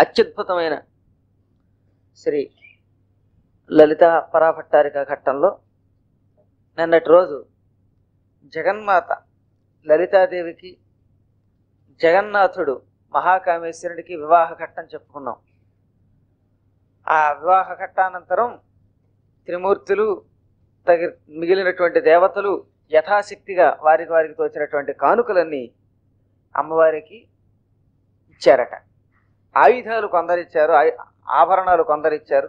అత్యద్భుతమైన శ్రీ లలిత పరాభట్టారిక ఘట్టంలో నిన్నటి రోజు జగన్మాత లలితాదేవికి జగన్నాథుడు మహాకామేశ్వరుడికి వివాహ ఘట్టం చెప్పుకున్నాం ఆ వివాహ ఘట్టానంతరం త్రిమూర్తులు తగి మిగిలినటువంటి దేవతలు యథాశక్తిగా వారికి వారికి తోచినటువంటి కానుకలన్నీ అమ్మవారికి ఇచ్చారట ఆయుధాలు కొందరిచ్చారు ఆయ- ఆభరణాలు కొందరిచ్చారు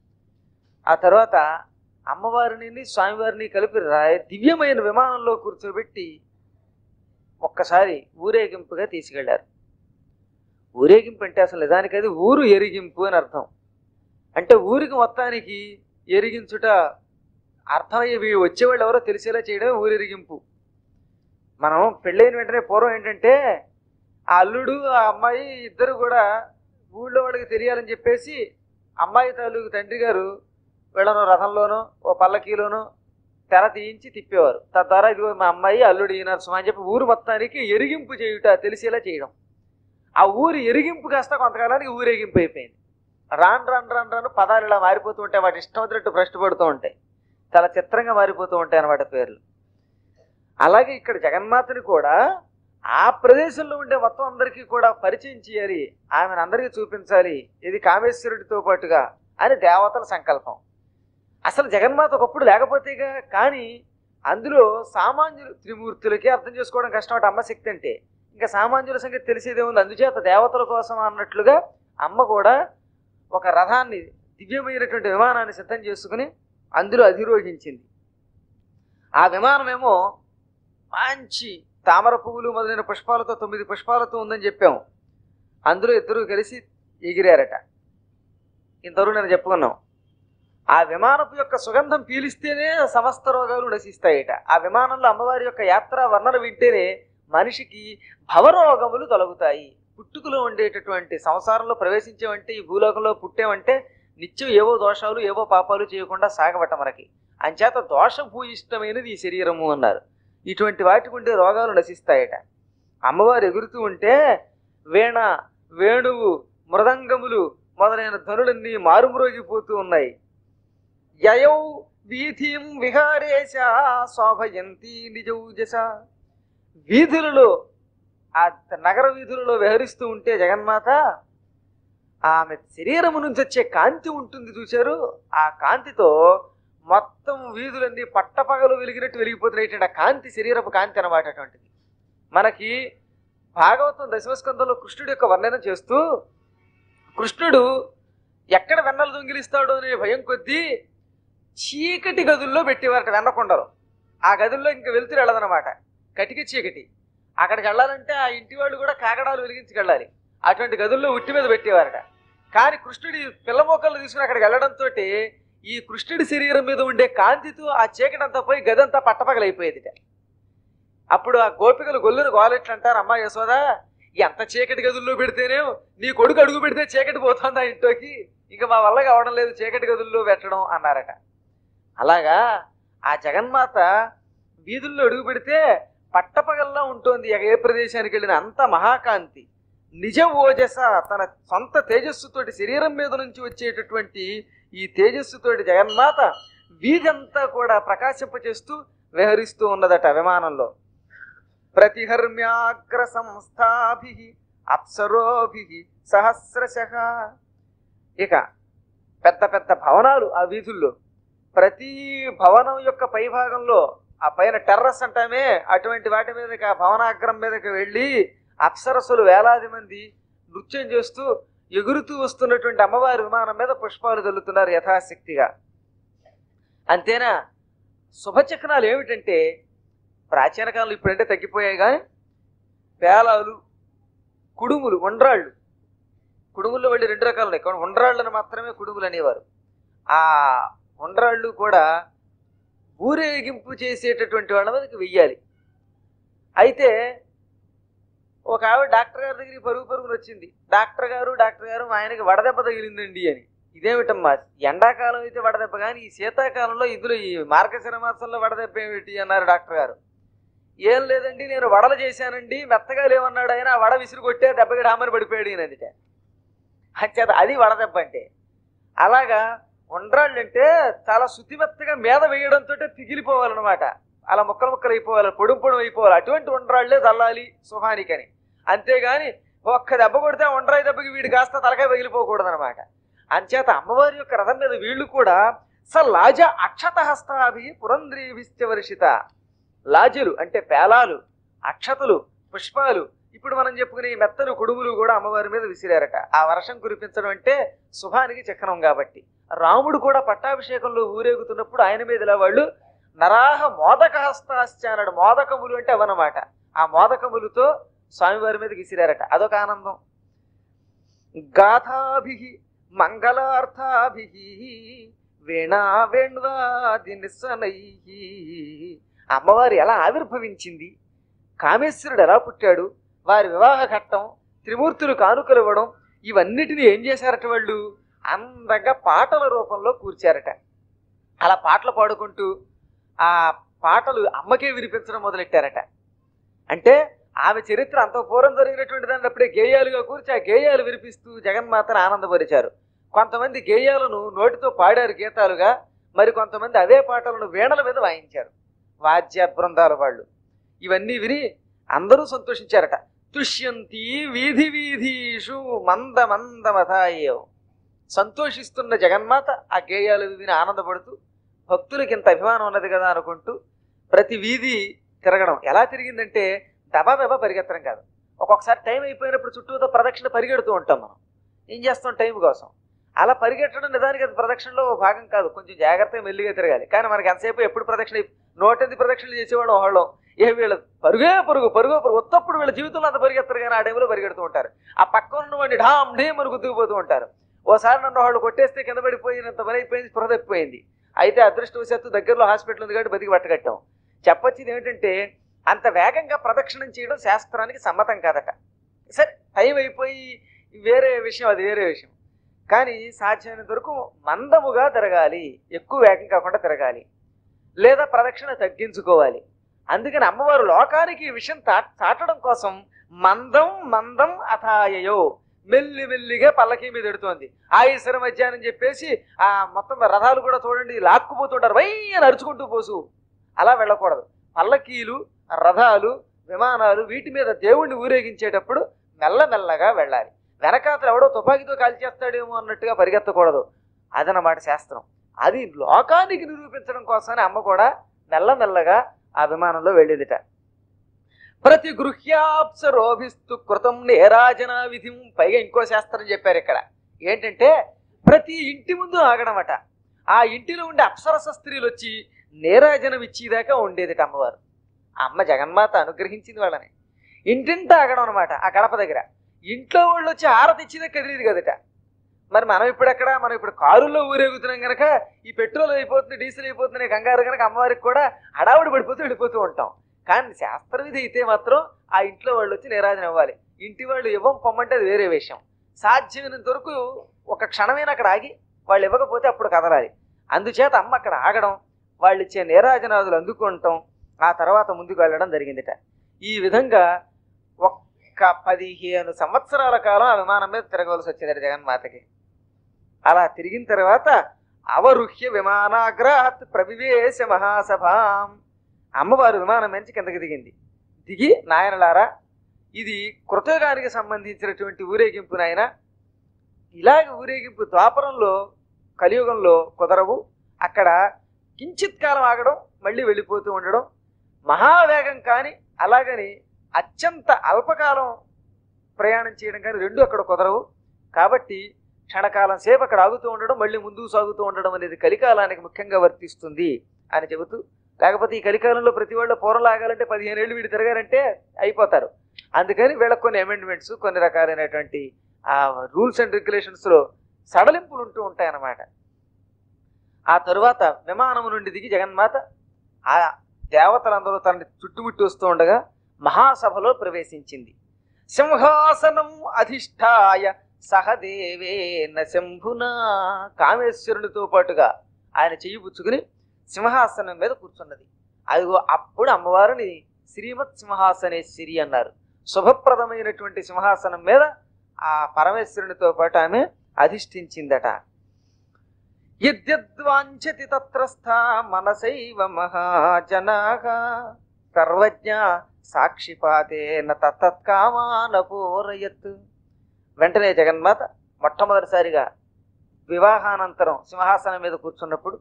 ఆ తర్వాత అమ్మవారిని స్వామివారిని కలిపి రా- దివ్యమైన విమానంలో కూర్చోబెట్టి ఒక్కసారి ఊరేగింపుగా తీసుకెళ్లారు ఊరేగింపు అంటే అసలు నిజానికి అది ఊరు ఎరిగింపు అని అర్థం అంటే ఊరికి మొత్తానికి ఎరిగించుట అర్థమయ్యే వీ- వచ్చేవాళ్ళు ఎవరో తెలిసేలా చేయడమే ఊరెరిగింపు మనం పెళ్ళైన వెంటనే పూర్వం ఏంటంటే ఆ అల్లుడు ఆ అమ్మాయి ఇద్దరు కూడా ఊళ్ళో వాళ్ళకి తెలియాలని చెప్పేసి అమ్మాయి తాలూకు తండ్రి గారు వీళ్ళను రథంలోనో ఓ పల్లకీలోనో తెర తీయించి తిప్పేవారు తద్వారా ఇదిగో మా అమ్మాయి అల్లుడు ఈయన సుమ అని చెప్పి ఊరు మొత్తానికి ఎరిగింపు చేయుట తెలిసేలా చేయడం ఆ ఊరు ఎరిగింపు కాస్త కొంతకాలానికి ఊరేగింపు అయిపోయింది రాను రాను రాను రాను పదాలు ఇలా మారిపోతూ ఉంటాయి వాటి ఇష్టం వచ్చినట్టు భ్రష్టు పడుతూ ఉంటాయి చాలా చిత్రంగా మారిపోతూ ఉంటాయి అన్నమాట పేర్లు అలాగే ఇక్కడ జగన్మాతని కూడా ఆ ప్రదేశంలో ఉండే మొత్తం అందరికీ కూడా పరిచయం చేయాలి ఆమెను అందరికీ చూపించాలి ఇది కామేశ్వరుడితో పాటుగా అని దేవతల సంకల్పం అసలు జగన్మాత ఒకప్పుడు లేకపోతేగా కానీ అందులో సామాన్యులు త్రిమూర్తులకి అర్థం చేసుకోవడం కష్టం అమ్మ శక్తి అంటే ఇంకా సామాన్యుల సంగతి తెలిసేదే ఉంది అందుచేత దేవతల కోసం అన్నట్లుగా అమ్మ కూడా ఒక రథాన్ని దివ్యమైనటువంటి విమానాన్ని సిద్ధం చేసుకుని అందులో అధిరోహించింది ఆ విమానమేమో మంచి తామర పువ్వులు మొదలైన పుష్పాలతో తొమ్మిది పుష్పాలతో ఉందని చెప్పాము అందులో ఇద్దరు కలిసి ఎగిరారట ఇంతవరకు నేను చెప్పుకున్నాం ఆ విమానపు యొక్క సుగంధం పీలిస్తేనే సమస్త రోగాలు నశిస్తాయట ఆ విమానంలో అమ్మవారి యొక్క యాత్ర వర్ణన వింటేనే మనిషికి భవరోగములు తొలగుతాయి పుట్టుకలో ఉండేటటువంటి సంసారంలో ప్రవేశించామంటే ఈ భూలోకంలో పుట్టామంటే నిత్యం ఏవో దోషాలు ఏవో పాపాలు చేయకుండా సాగబట్ట మనకి అంచేత దోషభూయిష్టమైనది ఈ శరీరము అన్నారు ఇటువంటి వాటికి ఉండే రోగాలు నశిస్తాయట అమ్మవారు ఎగురుతూ ఉంటే వీణ వేణువు మృదంగములు మొదలైన ధనులన్నీ మారుమ్రోగిపోతూ ఉన్నాయి యయౌ వీధిం విహారేశ శోభయంతి నిజౌజస వీధులలో ఆ నగర వీధులలో విహరిస్తూ ఉంటే జగన్మాత ఆమె శరీరము నుంచి వచ్చే కాంతి ఉంటుంది చూశారు ఆ కాంతితో మొత్తం వీధులన్నీ పట్టపగలు వెలిగినట్టు వెలిగిపోతున్నాయి ఆ కాంతి శరీరపు కాంతి అనమాట అటువంటిది మనకి భాగవతం దశమస్కంధంలో కృష్ణుడి యొక్క వర్ణన చేస్తూ కృష్ణుడు ఎక్కడ వెన్నలు దొంగిలిస్తాడో అనే భయం కొద్దీ చీకటి గదుల్లో పెట్టేవారట వెన్నకొండలో ఆ గదుల్లో ఇంక వెళ్తురు వెళ్ళదనమాట కటిక చీకటి అక్కడికి వెళ్ళాలంటే ఆ ఇంటి వాళ్ళు కూడా కాగడాలు వెలిగించుకెళ్ళాలి అటువంటి గదుల్లో ఉట్టి మీద పెట్టేవారట కానీ కృష్ణుడి పిల్ల మొక్కలు తీసుకుని అక్కడికి వెళ్ళడంతో ఈ కృష్ణుడి శరీరం మీద ఉండే కాంతితో ఆ చీకటి అంతా పోయి గదంతా పట్టపగలైపోయేదిట అప్పుడు ఆ గోపికలు గొల్లును గోలెట్లు అంటారు అమ్మా యశోద ఎంత చీకటి గదుల్లో పెడితేనే నీ కొడుకు అడుగు పెడితే చీకటి పోతుంది ఆ ఇంట్లోకి ఇంకా మా వల్ల కావడం లేదు చీకటి గదుల్లో పెట్టడం అన్నారట అలాగా ఆ జగన్మాత వీధుల్లో అడుగు పెడితే పట్టపగల్లా ఉంటుంది ఏ ప్రదేశానికి వెళ్ళిన అంత మహాకాంతి నిజ ఓజస తన సొంత తేజస్సుతోటి శరీరం మీద నుంచి వచ్చేటటువంటి ఈ తేజస్సుతోటి జగన్మాత వీధంతా కూడా ప్రకాశింపచేస్తూ విహరిస్తూ ఉన్నదట విమానంలో ప్రతిహర్మ్యాగ్ర సంస్థాభి అప్సరోభి సహస్రశ ఇక పెద్ద పెద్ద భవనాలు ఆ వీధుల్లో ప్రతి భవనం యొక్క పైభాగంలో ఆ పైన టెర్రస్ అంటామే అటువంటి వాటి మీదకి ఆ భవనాగ్రం మీదకి వెళ్ళి అప్సరస్సులు వేలాది మంది నృత్యం చేస్తూ ఎగురుతూ వస్తున్నటువంటి అమ్మవారి విమానం మీద పుష్పాలు చల్లుతున్నారు యథాశక్తిగా అంతేనా శుభచక్రాలు ఏమిటంటే ప్రాచీన కాలంలో ఇప్పుడంటే తగ్గిపోయాయి కానీ పేలాలు కుడుములు ఉండ్రాళ్ళు కుడుముల్లో వెళ్ళి రెండు రకాలు ఉన్నాయి కానీ ఉండ్రాళ్ళను మాత్రమే కుడుములు అనేవారు ఆ ఉండ్రాళ్ళు కూడా ఊరేగింపు చేసేటటువంటి వాళ్ళ మీదకి వెయ్యాలి అయితే ఒక ఆవిడ డాక్టర్ గారి దగ్గరికి పరుగు పరుగులు వచ్చింది డాక్టర్ గారు డాక్టర్ గారు మా ఆయనకి వడదెబ్బ తగిలిందండి అని ఇదేమిటమ్మా ఎండాకాలం అయితే వడదెబ్బ కానీ ఈ శీతాకాలంలో ఇందులో ఈ మార్గశిర మాసంలో వడదెబ్బ ఏమిటి అన్నారు డాక్టర్ గారు ఏం లేదండి నేను వడలు చేశానండి మెత్తగా లేవన్నాడు ఆయన ఆ వడ విసిరి కొట్టే దెబ్బకి డామని పడిపోయాడు ఈయనదిట అంచేత అది వడదెబ్బ అంటే అలాగా ఉండ్రాళ్ళు అంటే చాలా శుతిమెత్తగా మీద వేయడంతో పిగిలిపోవాలన్నమాట అలా ముక్కలు ముక్కలు అయిపోవాలి పొడుం పొడుం అయిపోవాలి అటువంటి ఉండ్రాళ్లే చల్లాలి సుహానికని అంతేగాని ఒక్క దెబ్బ కొడితే ఆ ఉండ్రాయి దెబ్బకి వీడు కాస్త తలకాయ పగిలిపోకూడదు అనమాట అంచేత అమ్మవారి యొక్క రథం మీద వీళ్ళు కూడా స లాజ అక్షత హస్తాభి పురంధ్రీభిశ్చ వర్షిత లాజులు అంటే పేలాలు అక్షతలు పుష్పాలు ఇప్పుడు మనం చెప్పుకునే ఈ మెత్తలు కొడుగులు కూడా అమ్మవారి మీద విసిరారట ఆ వర్షం కురిపించడం అంటే శుభానికి చక్రం కాబట్టి రాముడు కూడా పట్టాభిషేకంలో ఊరేగుతున్నప్పుడు ఆయన మీద ఇలా వాళ్ళు నరాహ మోదక హస్తాశ్చ అన్నాడు మోదకములు అంటే అవన్నమాట ఆ మోదకములతో స్వామివారి మీద విసిరారట అదొక ఆనందం గాథాభి మంగళార్థాభి వీణా వేణ్వాది నిస్సనై అమ్మవారు ఎలా ఆవిర్భవించింది కామేశ్వరుడు ఎలా పుట్టాడు వారి వివాహ ఘట్టం త్రిమూర్తులు కానుకలు ఇవ్వడం ఇవన్నిటిని ఏం చేశారట వాళ్ళు అందంగా పాటల రూపంలో కూర్చారట అలా పాటలు పాడుకుంటూ ఆ పాటలు అమ్మకే వినిపించడం మొదలెట్టారట అంటే ఆమె చరిత్ర అంత పూర్వం జరిగినటువంటి దాన్ని అప్పుడే గేయాలుగా కూర్చి ఆ గేయాలు వినిపిస్తూ జగన్మాతను ఆనందపరిచారు కొంతమంది గేయాలను నోటితో పాడారు గీతాలుగా మరి కొంతమంది అదే పాటలను వీణల మీద వాయించారు వాద్య బృందాల వాళ్ళు ఇవన్నీ విని అందరూ సంతోషించారట తుష్యంతి వీధి వీధీషు మంద మందమథాయేవ్ సంతోషిస్తున్న జగన్మాత ఆ గేయాలు విని ఆనందపడుతూ భక్తులకి ఇంత అభిమానం ఉన్నది కదా అనుకుంటూ ప్రతి వీధి తిరగడం ఎలా తిరిగిందంటే దబా దబా పరిగెత్తడం కాదు ఒక్కొక్కసారి టైం అయిపోయినప్పుడు చుట్టూతో ప్రదక్షిణ పరిగెడుతూ ఉంటాం మనం ఏం చేస్తాం టైం కోసం అలా పరిగెట్టడం నిజానికి అది ప్రదక్షిణలో ఓ భాగం కాదు కొంచెం జాగ్రత్తగా మెల్లిగా తిరగాలి కానీ మనకి ఎంతసేపు ఎప్పుడు ప్రదక్షిణ నూటెనిమిది ప్రదక్షిణలు చేసేవాడు వాళ్ళం ఏ వీళ్ళ పరుగే పరుగు పరుగు పరుగు ఒత్తప్పుడు వీళ్ళ జీవితంలో అంత పరిగెత్తరు కానీ ఆ టైంలో పరిగెడుతూ ఉంటారు ఆ పక్కన ఉన్న వాడిని ఢామ్ ఢేమ్ అని గుద్దుకుపోతూ ఉంటారు ఓసారి నన్ను వాళ్ళు కొట్టేస్తే కింద పడిపోయినంత పని అయిపోయింది స్పృహ తప్పిపోయింది అయితే అదృష్టవశాత్తు దగ్గరలో హాస్పిటల్ ఉంది కాబట్టి బతికి పట్టగట్టాం చెప్పొచ్చేది ఏమిటంటే అంత వేగంగా ప్రదక్షిణం చేయడం శాస్త్రానికి సమ్మతం కాదట సరే టైం అయిపోయి వేరే విషయం అది వేరే విషయం కానీ సాధ్యమైనంత వరకు మందముగా తిరగాలి ఎక్కువ వేగం కాకుండా తిరగాలి లేదా ప్రదక్షిణ తగ్గించుకోవాలి అందుకని అమ్మవారు లోకానికి ఈ విషయం తా చాటడం కోసం మందం మందం అథాయయో మెల్లి మెల్లిగా పల్లకి మీద ఎడుతోంది ఆయుసర మధ్యాహ్నం చెప్పేసి ఆ మొత్తం రథాలు కూడా చూడండి లాక్కుపోతుంటారు వై అని అరుచుకుంటూ పోసు అలా వెళ్ళకూడదు పల్లకీలు రథాలు విమానాలు వీటి మీద దేవుణ్ణి ఊరేగించేటప్పుడు మెల్లమెల్లగా వెళ్ళాలి వెనకాతలు ఎవడో తుపాకీతో కాల్చేస్తాడేమో అన్నట్టుగా పరిగెత్తకూడదు అదనమాట శాస్త్రం అది లోకానికి నిరూపించడం కోసమని అమ్మ కూడా మెల్లమెల్లగా ఆ విమానంలో వెళ్ళేదిట ప్రతి గృహ్యాప్సరోభిస్తు కృతం నేరాజన విధిం పైగా ఇంకో శాస్త్రం చెప్పారు ఇక్కడ ఏంటంటే ప్రతి ఇంటి ముందు ఆగడమట ఆ ఇంటిలో ఉండే అప్సరస స్త్రీలు వచ్చి నేరాజనం ఇచ్చేదాకా ఉండేదిట అమ్మవారు ఆ అమ్మ జగన్మాత అనుగ్రహించింది వాళ్ళని ఇంటింటా ఆగడం అనమాట ఆ గడప దగ్గర ఇంట్లో వాళ్ళు వచ్చి ఆరతి ఇచ్చేదాకా కదిలేదు కదట మరి మనం ఇప్పుడు ఎక్కడ మనం ఇప్పుడు కారుల్లో ఊరేగుతున్నాం కనుక ఈ పెట్రోల్ అయిపోతుంది డీజిల్ అయిపోతుంది కంగారు కనుక అమ్మవారికి కూడా హడావుడి పడిపోతూ వెళ్ళిపోతూ ఉంటాం కానీ శాస్త్ర విధి అయితే మాత్రం ఆ ఇంట్లో వాళ్ళు వచ్చి నిరాజన ఇవ్వాలి ఇంటి వాళ్ళు ఇవ్వం పొమ్మంటే అది వేరే విషయం సాధ్యమైనంత వరకు ఒక క్షణమైనా అక్కడ ఆగి వాళ్ళు ఇవ్వకపోతే అప్పుడు కదలాలి అందుచేత అమ్మ అక్కడ ఆగడం వాళ్ళు ఇచ్చే నీరాజనాదులు అందుకుంటాం ఆ తర్వాత ముందుకు వెళ్ళడం జరిగిందిట ఈ విధంగా ఒక్క పదిహేను సంవత్సరాల కాలం ఆ విమానం మీద తిరగవలసి వచ్చింది జగన్మాతకి అలా తిరిగిన తర్వాత అవరుహ్య విమానాగ్రహాత్ ప్రవివేశ మహాసభాం అమ్మవారు విమానం మంచి కిందకి దిగింది దిగి నాయనలారా ఇది కృతయుగానికి సంబంధించినటువంటి ఊరేగింపు నాయన ఇలాగ ఊరేగింపు ద్వాపరంలో కలియుగంలో కుదరవు అక్కడ కించిత్ కాలం ఆగడం మళ్ళీ వెళ్ళిపోతూ ఉండడం మహావేగం కానీ అలాగని అత్యంత అల్పకాలం ప్రయాణం చేయడం కానీ రెండు అక్కడ కుదరవు కాబట్టి క్షణకాలం సేపు అక్కడ ఆగుతూ ఉండడం మళ్ళీ ముందుకు సాగుతూ ఉండడం అనేది కలికాలానికి ముఖ్యంగా వర్తిస్తుంది అని చెబుతూ లేకపోతే ఈ కలికాలంలో ప్రతి వాళ్ళు పూర్వం ఆగాలంటే పదిహేను ఏళ్ళు వీడు తిరగారంటే అయిపోతారు అందుకని వీళ్ళకి కొన్ని అమెండ్మెంట్స్ కొన్ని రకాలైనటువంటి ఆ రూల్స్ అండ్ రెగ్యులేషన్స్లో సడలింపులు ఉంటూ ఉంటాయన్నమాట ఆ తరువాత విమానం నుండి దిగి జగన్మాత ఆ దేవతలందరూ తనని చుట్టుముట్టి వస్తూ ఉండగా మహాసభలో ప్రవేశించింది సింహాసనం అధిష్టాయ సహదేవేన శంభునా కామేశ్వరునితో పాటుగా ఆయన చెయ్యి పుచ్చుకుని సింహాసనం మీద కూర్చున్నది అదిగో అప్పుడు అమ్మవారిని శ్రీమత్ సింహాసనేశ్వరి అన్నారు శుభప్రదమైనటువంటి సింహాసనం మీద ఆ పరమేశ్వరునితో పాటు ఆమె అధిష్ఠించిందట యద్యద్వాంఛతి తత్రస్థ మనసైవ మహాజనాగ సర్వజ్ఞ సాక్షిపాతేన తత్తత్కామాన పూరయత్ వెంటనే జగన్మాత మొట్టమొదటిసారిగా వివాహానంతరం సింహాసనం మీద కూర్చున్నప్పుడు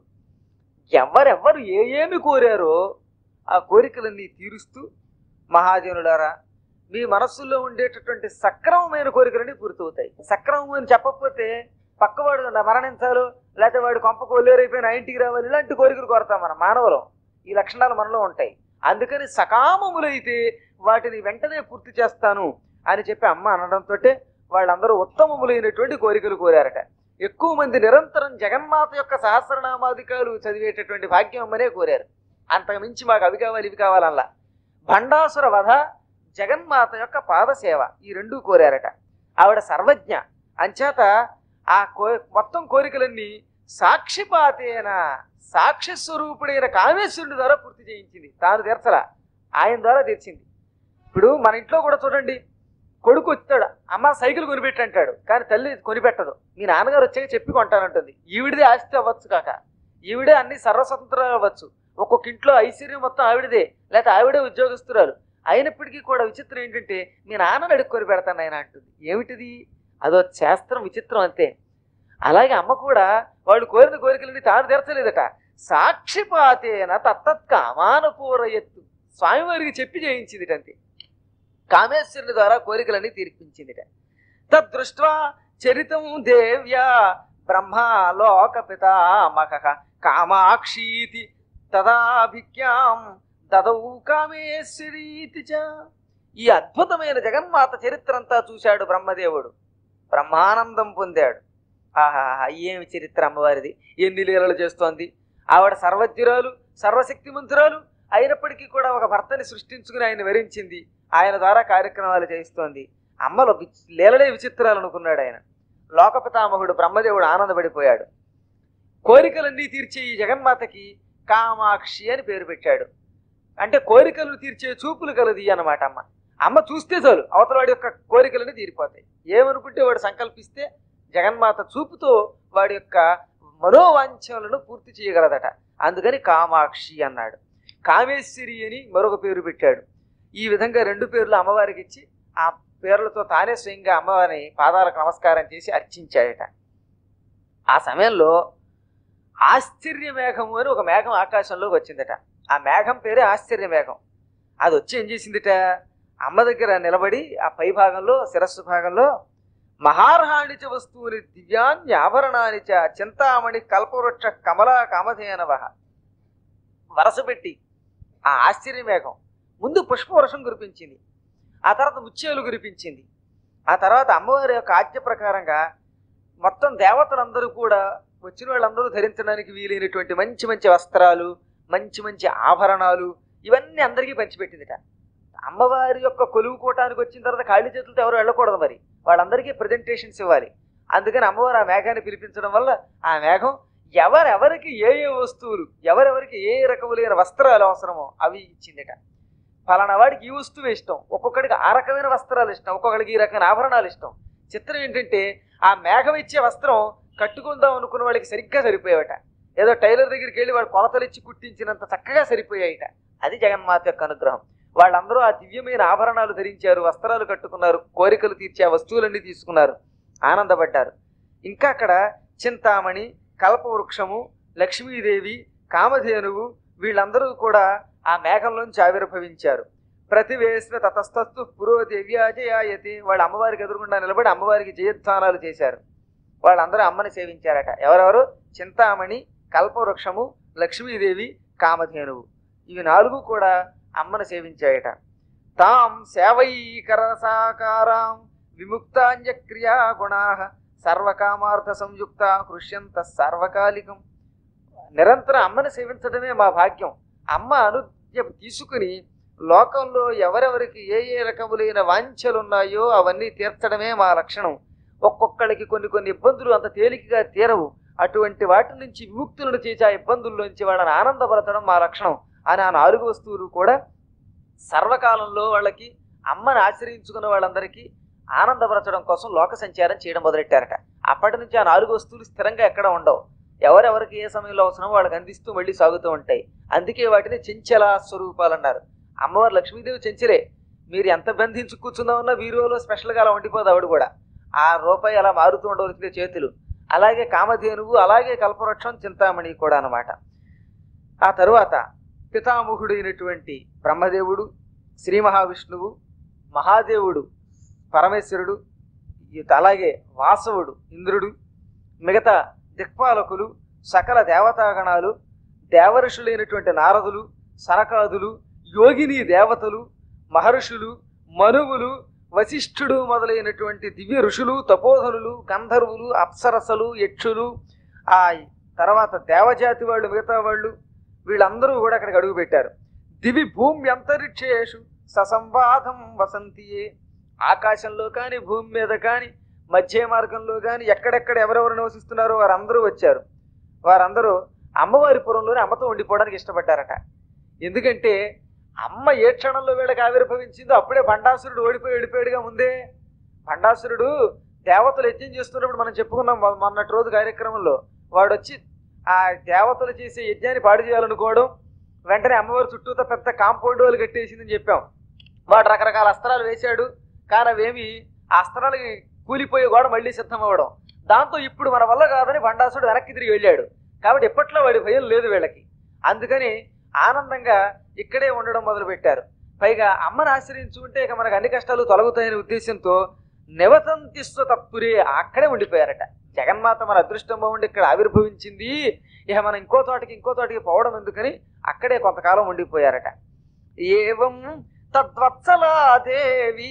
ఎవరెవరు ఏ ఏమి కోరారో ఆ కోరికలన్నీ తీరుస్తూ మహాజనులారా మీ మనస్సులో ఉండేటటువంటి సక్రమమైన కోరికలన్నీ పూర్తవుతాయి సక్రమం అని చెప్పకపోతే పక్కవాడు నా మరణించాలో లేకపోతే వాడు కొంప కొల్లేరైపోయి నా ఇంటికి రావాలి ఇలాంటి కోరికలు కోరతాం మన మానవులం ఈ లక్షణాలు మనలో ఉంటాయి అందుకని సకామములైతే వాటిని వెంటనే పూర్తి చేస్తాను అని చెప్పి అమ్మ అనడంతో వాళ్ళందరూ ఉత్తమములైనటువంటి కోరికలు కోరారట ఎక్కువ మంది నిరంతరం జగన్మాత యొక్క సహస్రనామాధికారులు చదివేటటువంటి భాగ్యం అమ్మనే కోరారు అంతకు మించి మాకు అవి కావాలి ఇవి కావాలల్లా భండాసుర వధ జగన్మాత యొక్క పాదసేవ ఈ రెండూ కోరారట ఆవిడ సర్వజ్ఞ అంచేత ఆ కో మొత్తం కోరికలన్నీ సాక్షిపాతేన సాక్షి స్వరూపుడైన కామేశ్వరుడి ద్వారా పూర్తి చేయించింది తాను తీర్చలా ఆయన ద్వారా తీర్చింది ఇప్పుడు మన ఇంట్లో కూడా చూడండి కొడుకు వచ్చాడు అమ్మ సైకిల్ కొనిపెట్టి అంటాడు కానీ తల్లి కొనిపెట్టదు మీ నాన్నగారు వచ్చాక చెప్పి కొంటానంటుంది ఈవిడిదే ఆస్తి అవ్వచ్చు కాక ఈవిడే అన్ని సర్వస్వతంత్రాలు అవ్వచ్చు ఒక్కొక్క ఇంట్లో ఐశ్వర్యం మొత్తం ఆవిడదే లేకపోతే ఆవిడే ఉద్యోగస్తురాలు అయినప్పటికీ కూడా విచిత్రం ఏంటంటే మీ నాన్నని అడుక్కొని పెడతాను ఆయన అంటుంది ఏమిటిది అదో శాస్త్రం విచిత్రం అంతే అలాగే అమ్మ కూడా వాళ్ళు కోరిన కోరికలని తాను తీర్చలేదట సాక్షిపాతేన తత్తత్కామాన పూరయత్తు స్వామివారికి చెప్పి చేయించింది అంతే కామేశ్వరుని ద్వారా కోరికలన్నీ తీర్పించిందిట తద్దృష్ట్వా చరితం దేవ్యా బ్రహ్మలోక పితామహ కామాక్షీతి తదాభిజ్ఞాం తదౌ కామేశ్వరీతి చ ఈ అద్భుతమైన జగన్మాత చరిత్ర అంతా చూశాడు బ్రహ్మదేవుడు బ్రహ్మానందం పొందాడు ఆహా ఏమి చరిత్ర అమ్మవారిది ఎన్ని లీలలు చేస్తోంది ఆవిడ సర్వజ్ఞురాలు సర్వశక్తిమంతురాలు అయినప్పటికీ కూడా ఒక భర్తని సృష్టించుకుని ఆయన వరించింది ఆయన ద్వారా కార్యక్రమాలు చేయిస్తోంది అమ్మలో విచ్- లీలలే విచిత్రాలు అనుకున్నాడు ఆయన లోకపితామహుడు బ్రహ్మదేవుడు ఆనందపడిపోయాడు కోరికలన్నీ తీర్చే ఈ జగన్మాతకి కామాక్షి అని పేరు పెట్టాడు అంటే కోరికలు తీర్చే చూపులు కలది అన్నమాట అమ్మ అమ్మ చూస్తే చాలు అవతల వాడి యొక్క కోరికలన్నీ తీరిపోతాయి ఏమనుకుంటే వాడు సంకల్పిస్తే జగన్మాత చూపుతో వాడి యొక్క మనోవాంఛలను పూర్తి చేయగలదట అందుకని కామాక్షి అన్నాడు కామేశ్వరి అని మరొక పేరు పెట్టాడు ఈ విధంగా రెండు పేర్లు అమ్మవారికి ఇచ్చి ఆ పేర్లతో తానే స్వయంగా అమ్మవారిని పాదాలకు నమస్కారం చేసి అర్చించాడట ఆ సమయంలో ఆశ్చర్య మేఘము అని ఒక మేఘం ఆకాశంలోకి వచ్చిందట ఆ మేఘం పేరే ఆశ్చర్య మేఘం అది వచ్చి ఏం చేసిందిట అమ్మ దగ్గర నిలబడి ఆ పై భాగంలో శిరస్సు భాగంలో మహార్హాణిచ వస్తువుని దివ్యాన్ని ఆభరణాన్ని చ చింతామణి కల్పవృక్ష కమలా కామధేనవ వరస పెట్టి ఆ ఆశ్చర్య మేఘం ముందు పుష్పవర్షం కురిపించింది ఆ తర్వాత ముత్యాలు కురిపించింది ఆ తర్వాత అమ్మవారి యొక్క ఆజ్ఞ ప్రకారంగా మొత్తం దేవతలందరూ కూడా వచ్చిన వాళ్ళందరూ ధరించడానికి వీలైనటువంటి మంచి మంచి వస్త్రాలు మంచి మంచి ఆభరణాలు ఇవన్నీ అందరికీ పంచిపెట్టిందిట అమ్మవారి యొక్క కొలువు కూటానికి వచ్చిన తర్వాత ఖాళీ చేతులతో ఎవరు వెళ్ళకూడదు మరి వాళ్ళందరికీ ప్రజెంటేషన్స్ ఇవ్వాలి అందుకని అమ్మవారు ఆ మేఘాన్ని పిలిపించడం వల్ల ఆ మేఘం ఎవరెవరికి ఏ ఏ వస్తువులు ఎవరెవరికి ఏ ఏ రకములైన వస్త్రాలు అవసరమో అవి ఇచ్చిందిట ఫలానా వాడికి ఈ వస్తువు ఇష్టం ఒక్కొక్కడికి ఆ రకమైన వస్త్రాలు ఇష్టం ఒక్కొక్కడికి ఈ రకమైన ఆభరణాలు ఇష్టం చిత్రం ఏంటంటే ఆ మేఘం ఇచ్చే వస్త్రం కట్టుకుందాం అనుకున్న వాళ్ళకి సరిగ్గా సరిపోయావట ఏదో టైలర్ దగ్గరికి వెళ్ళి వాడు కొలతలు ఇచ్చి కుట్టించినంత చక్కగా సరిపోయాయిట అది జగన్మాత యొక్క అనుగ్రహం వాళ్ళందరూ ఆ దివ్యమైన ఆభరణాలు ధరించారు వస్త్రాలు కట్టుకున్నారు కోరికలు తీర్చే ఆ వస్తువులన్నీ తీసుకున్నారు ఆనందపడ్డారు ఇంకా అక్కడ చింతామణి కల్పవృక్షము లక్ష్మీదేవి కామధేనువు వీళ్ళందరూ కూడా ఆ మేఘంలోంచి ఆవిర్భవించారు ప్రతివేశ్వ తతస్తస్తు పురోదేవి అజయాయతి వాళ్ళ అమ్మవారికి ఎదురుగుండా నిలబడి అమ్మవారికి జయధ్వానాలు చేశారు వాళ్ళందరూ అమ్మని సేవించారట ఎవరెవరు చింతామణి కల్పవృక్షము లక్ష్మీదేవి కామధేనువు ఇవి నాలుగు కూడా అమ్మను సేవించాయట తాం సేవైకర సాకారాం విముక్తాంజక్రియా గుణా సర్వకామార్థ సంయుక్త హృష్యంత సర్వకాలికం నిరంతరం అమ్మని సేవించడమే మా భాగ్యం అమ్మ అనుజ్ఞ తీసుకుని లోకంలో ఎవరెవరికి ఏ ఏ రకములైన వాంఛలు ఉన్నాయో అవన్నీ తీర్చడమే మా లక్షణం ఒక్కొక్కడికి కొన్ని కొన్ని ఇబ్బందులు అంత తేలికగా తీరవు అటువంటి వాటి నుంచి విముక్తులను చేసే ఆ ఇబ్బందుల్లోంచి వాళ్ళని ఆనందపరచడం మా లక్షణం అని ఆ నాలుగు వస్తువులు కూడా సర్వకాలంలో వాళ్ళకి అమ్మని ఆశ్రయించుకున్న వాళ్ళందరికీ ఆనందపరచడం కోసం లోక సంచారం చేయడం మొదలెట్టారట అప్పటి నుంచి ఆ నాలుగు వస్తువులు స్థిరంగా ఎక్కడ ఉండవు ఎవరెవరికి ఏ సమయంలో అవసరమో వాళ్ళకి అందిస్తూ మళ్ళీ సాగుతూ ఉంటాయి అందుకే వాటిని చెంచల స్వరూపాలు అన్నారు అమ్మవారు లక్ష్మీదేవి చెంచలే మీరు ఎంత బంధించి కూర్చుందామన్నా వీరువులో స్పెషల్గా అలా ఉండిపోదు ఆవిడ కూడా ఆ రూపాయి అలా మారుతూ ఉండవలసిన చేతులు అలాగే కామధేనువు అలాగే కల్పవృక్షం చింతామణి కూడా అన్నమాట ఆ తరువాత పితామహుడైనటువంటి బ్రహ్మదేవుడు శ్రీ మహావిష్ణువు మహాదేవుడు పరమేశ్వరుడు ఈ- అలాగే వాసవుడు ఇంద్రుడు మిగతా దిక్పాలకులు సకల దేవతాగణాలు దేవఋషులైనటువంటి నారదులు సనకాదులు యోగిని దేవతలు మహర్షులు మనువులు వశిష్ఠుడు మొదలైనటువంటి దివ్య ఋషులు తపోధనులు గంధర్వులు అప్సరసలు యక్షులు ఆ తర్వాత దేవజాతి వాళ్ళు మిగతా వాళ్ళు వీళ్ళందరూ కూడా అక్కడికి అడుగు పెట్టారు దివి భూమి అంతరిక్షేషు ససంవాదం వసంతియే ఆకాశంలో కానీ భూమి మీద కానీ మధ్య మార్గంలో కానీ ఎక్కడెక్కడ ఎవరెవరు నివసిస్తున్నారో వారందరూ వచ్చారు వారందరూ అమ్మవారి పురంలోనే అమ్మతో ఉండిపోవడానికి ఇష్టపడ్డారట ఎందుకంటే అమ్మ ఏ క్షణంలో వీళ్ళకి ఆవిర్భవించిందో అప్పుడే భండాసురుడు ఓడిపోయి వెళ్ళిపోయాడుగా ముందే భండాసురుడు దేవతలు యజ్ఞం చేస్తున్నప్పుడు మనం చెప్పుకున్నాం మొ- మొన్నటి రోజు కార్యక్రమంలో వాడు వచ్చి ఆ దేవతలు చేసే యజ్ఞాన్ని పాడు చేయాలనుకోవడం వెంటనే అమ్మవారి చుట్టూతో పెద్ద కాంపౌండ్ వాళ్ళు కట్టేసిందని చెప్పాం వాడు రకరకాల అస్త్రాలు వేశాడు కానీ అవేమి ఆ అస్త్రాలకి కూలిపోయే గోడ మళ్ళీ సిద్ధం అవ్వడం దాంతో ఇప్పుడు మన వల్ల కాదని భండాసుడు వెనక్కి తిరిగి వెళ్ళాడు కాబట్టి ఎప్పట్లో వాడి భయం లేదు వీళ్ళకి అందుకని ఆనందంగా ఇక్కడే ఉండడం మొదలు పెట్టారు పైగా అమ్మని ఆశ్రయించుకుంటే ఇక మనకు అన్ని కష్టాలు తొలగుతాయనే ఉద్దేశంతో నివతంతిస్వ తత్పురే అక్కడే ఉండిపోయారట జగన్మాత మన అదృష్టం బాగుండి ఇక్కడ ఆవిర్భవించింది ఇక మనం ఇంకో చోటకి ఇంకో చోటకి పోవడం ఎందుకని అక్కడే కొంతకాలం ఉండిపోయారట ఏవం తద్వత్సలాదేవి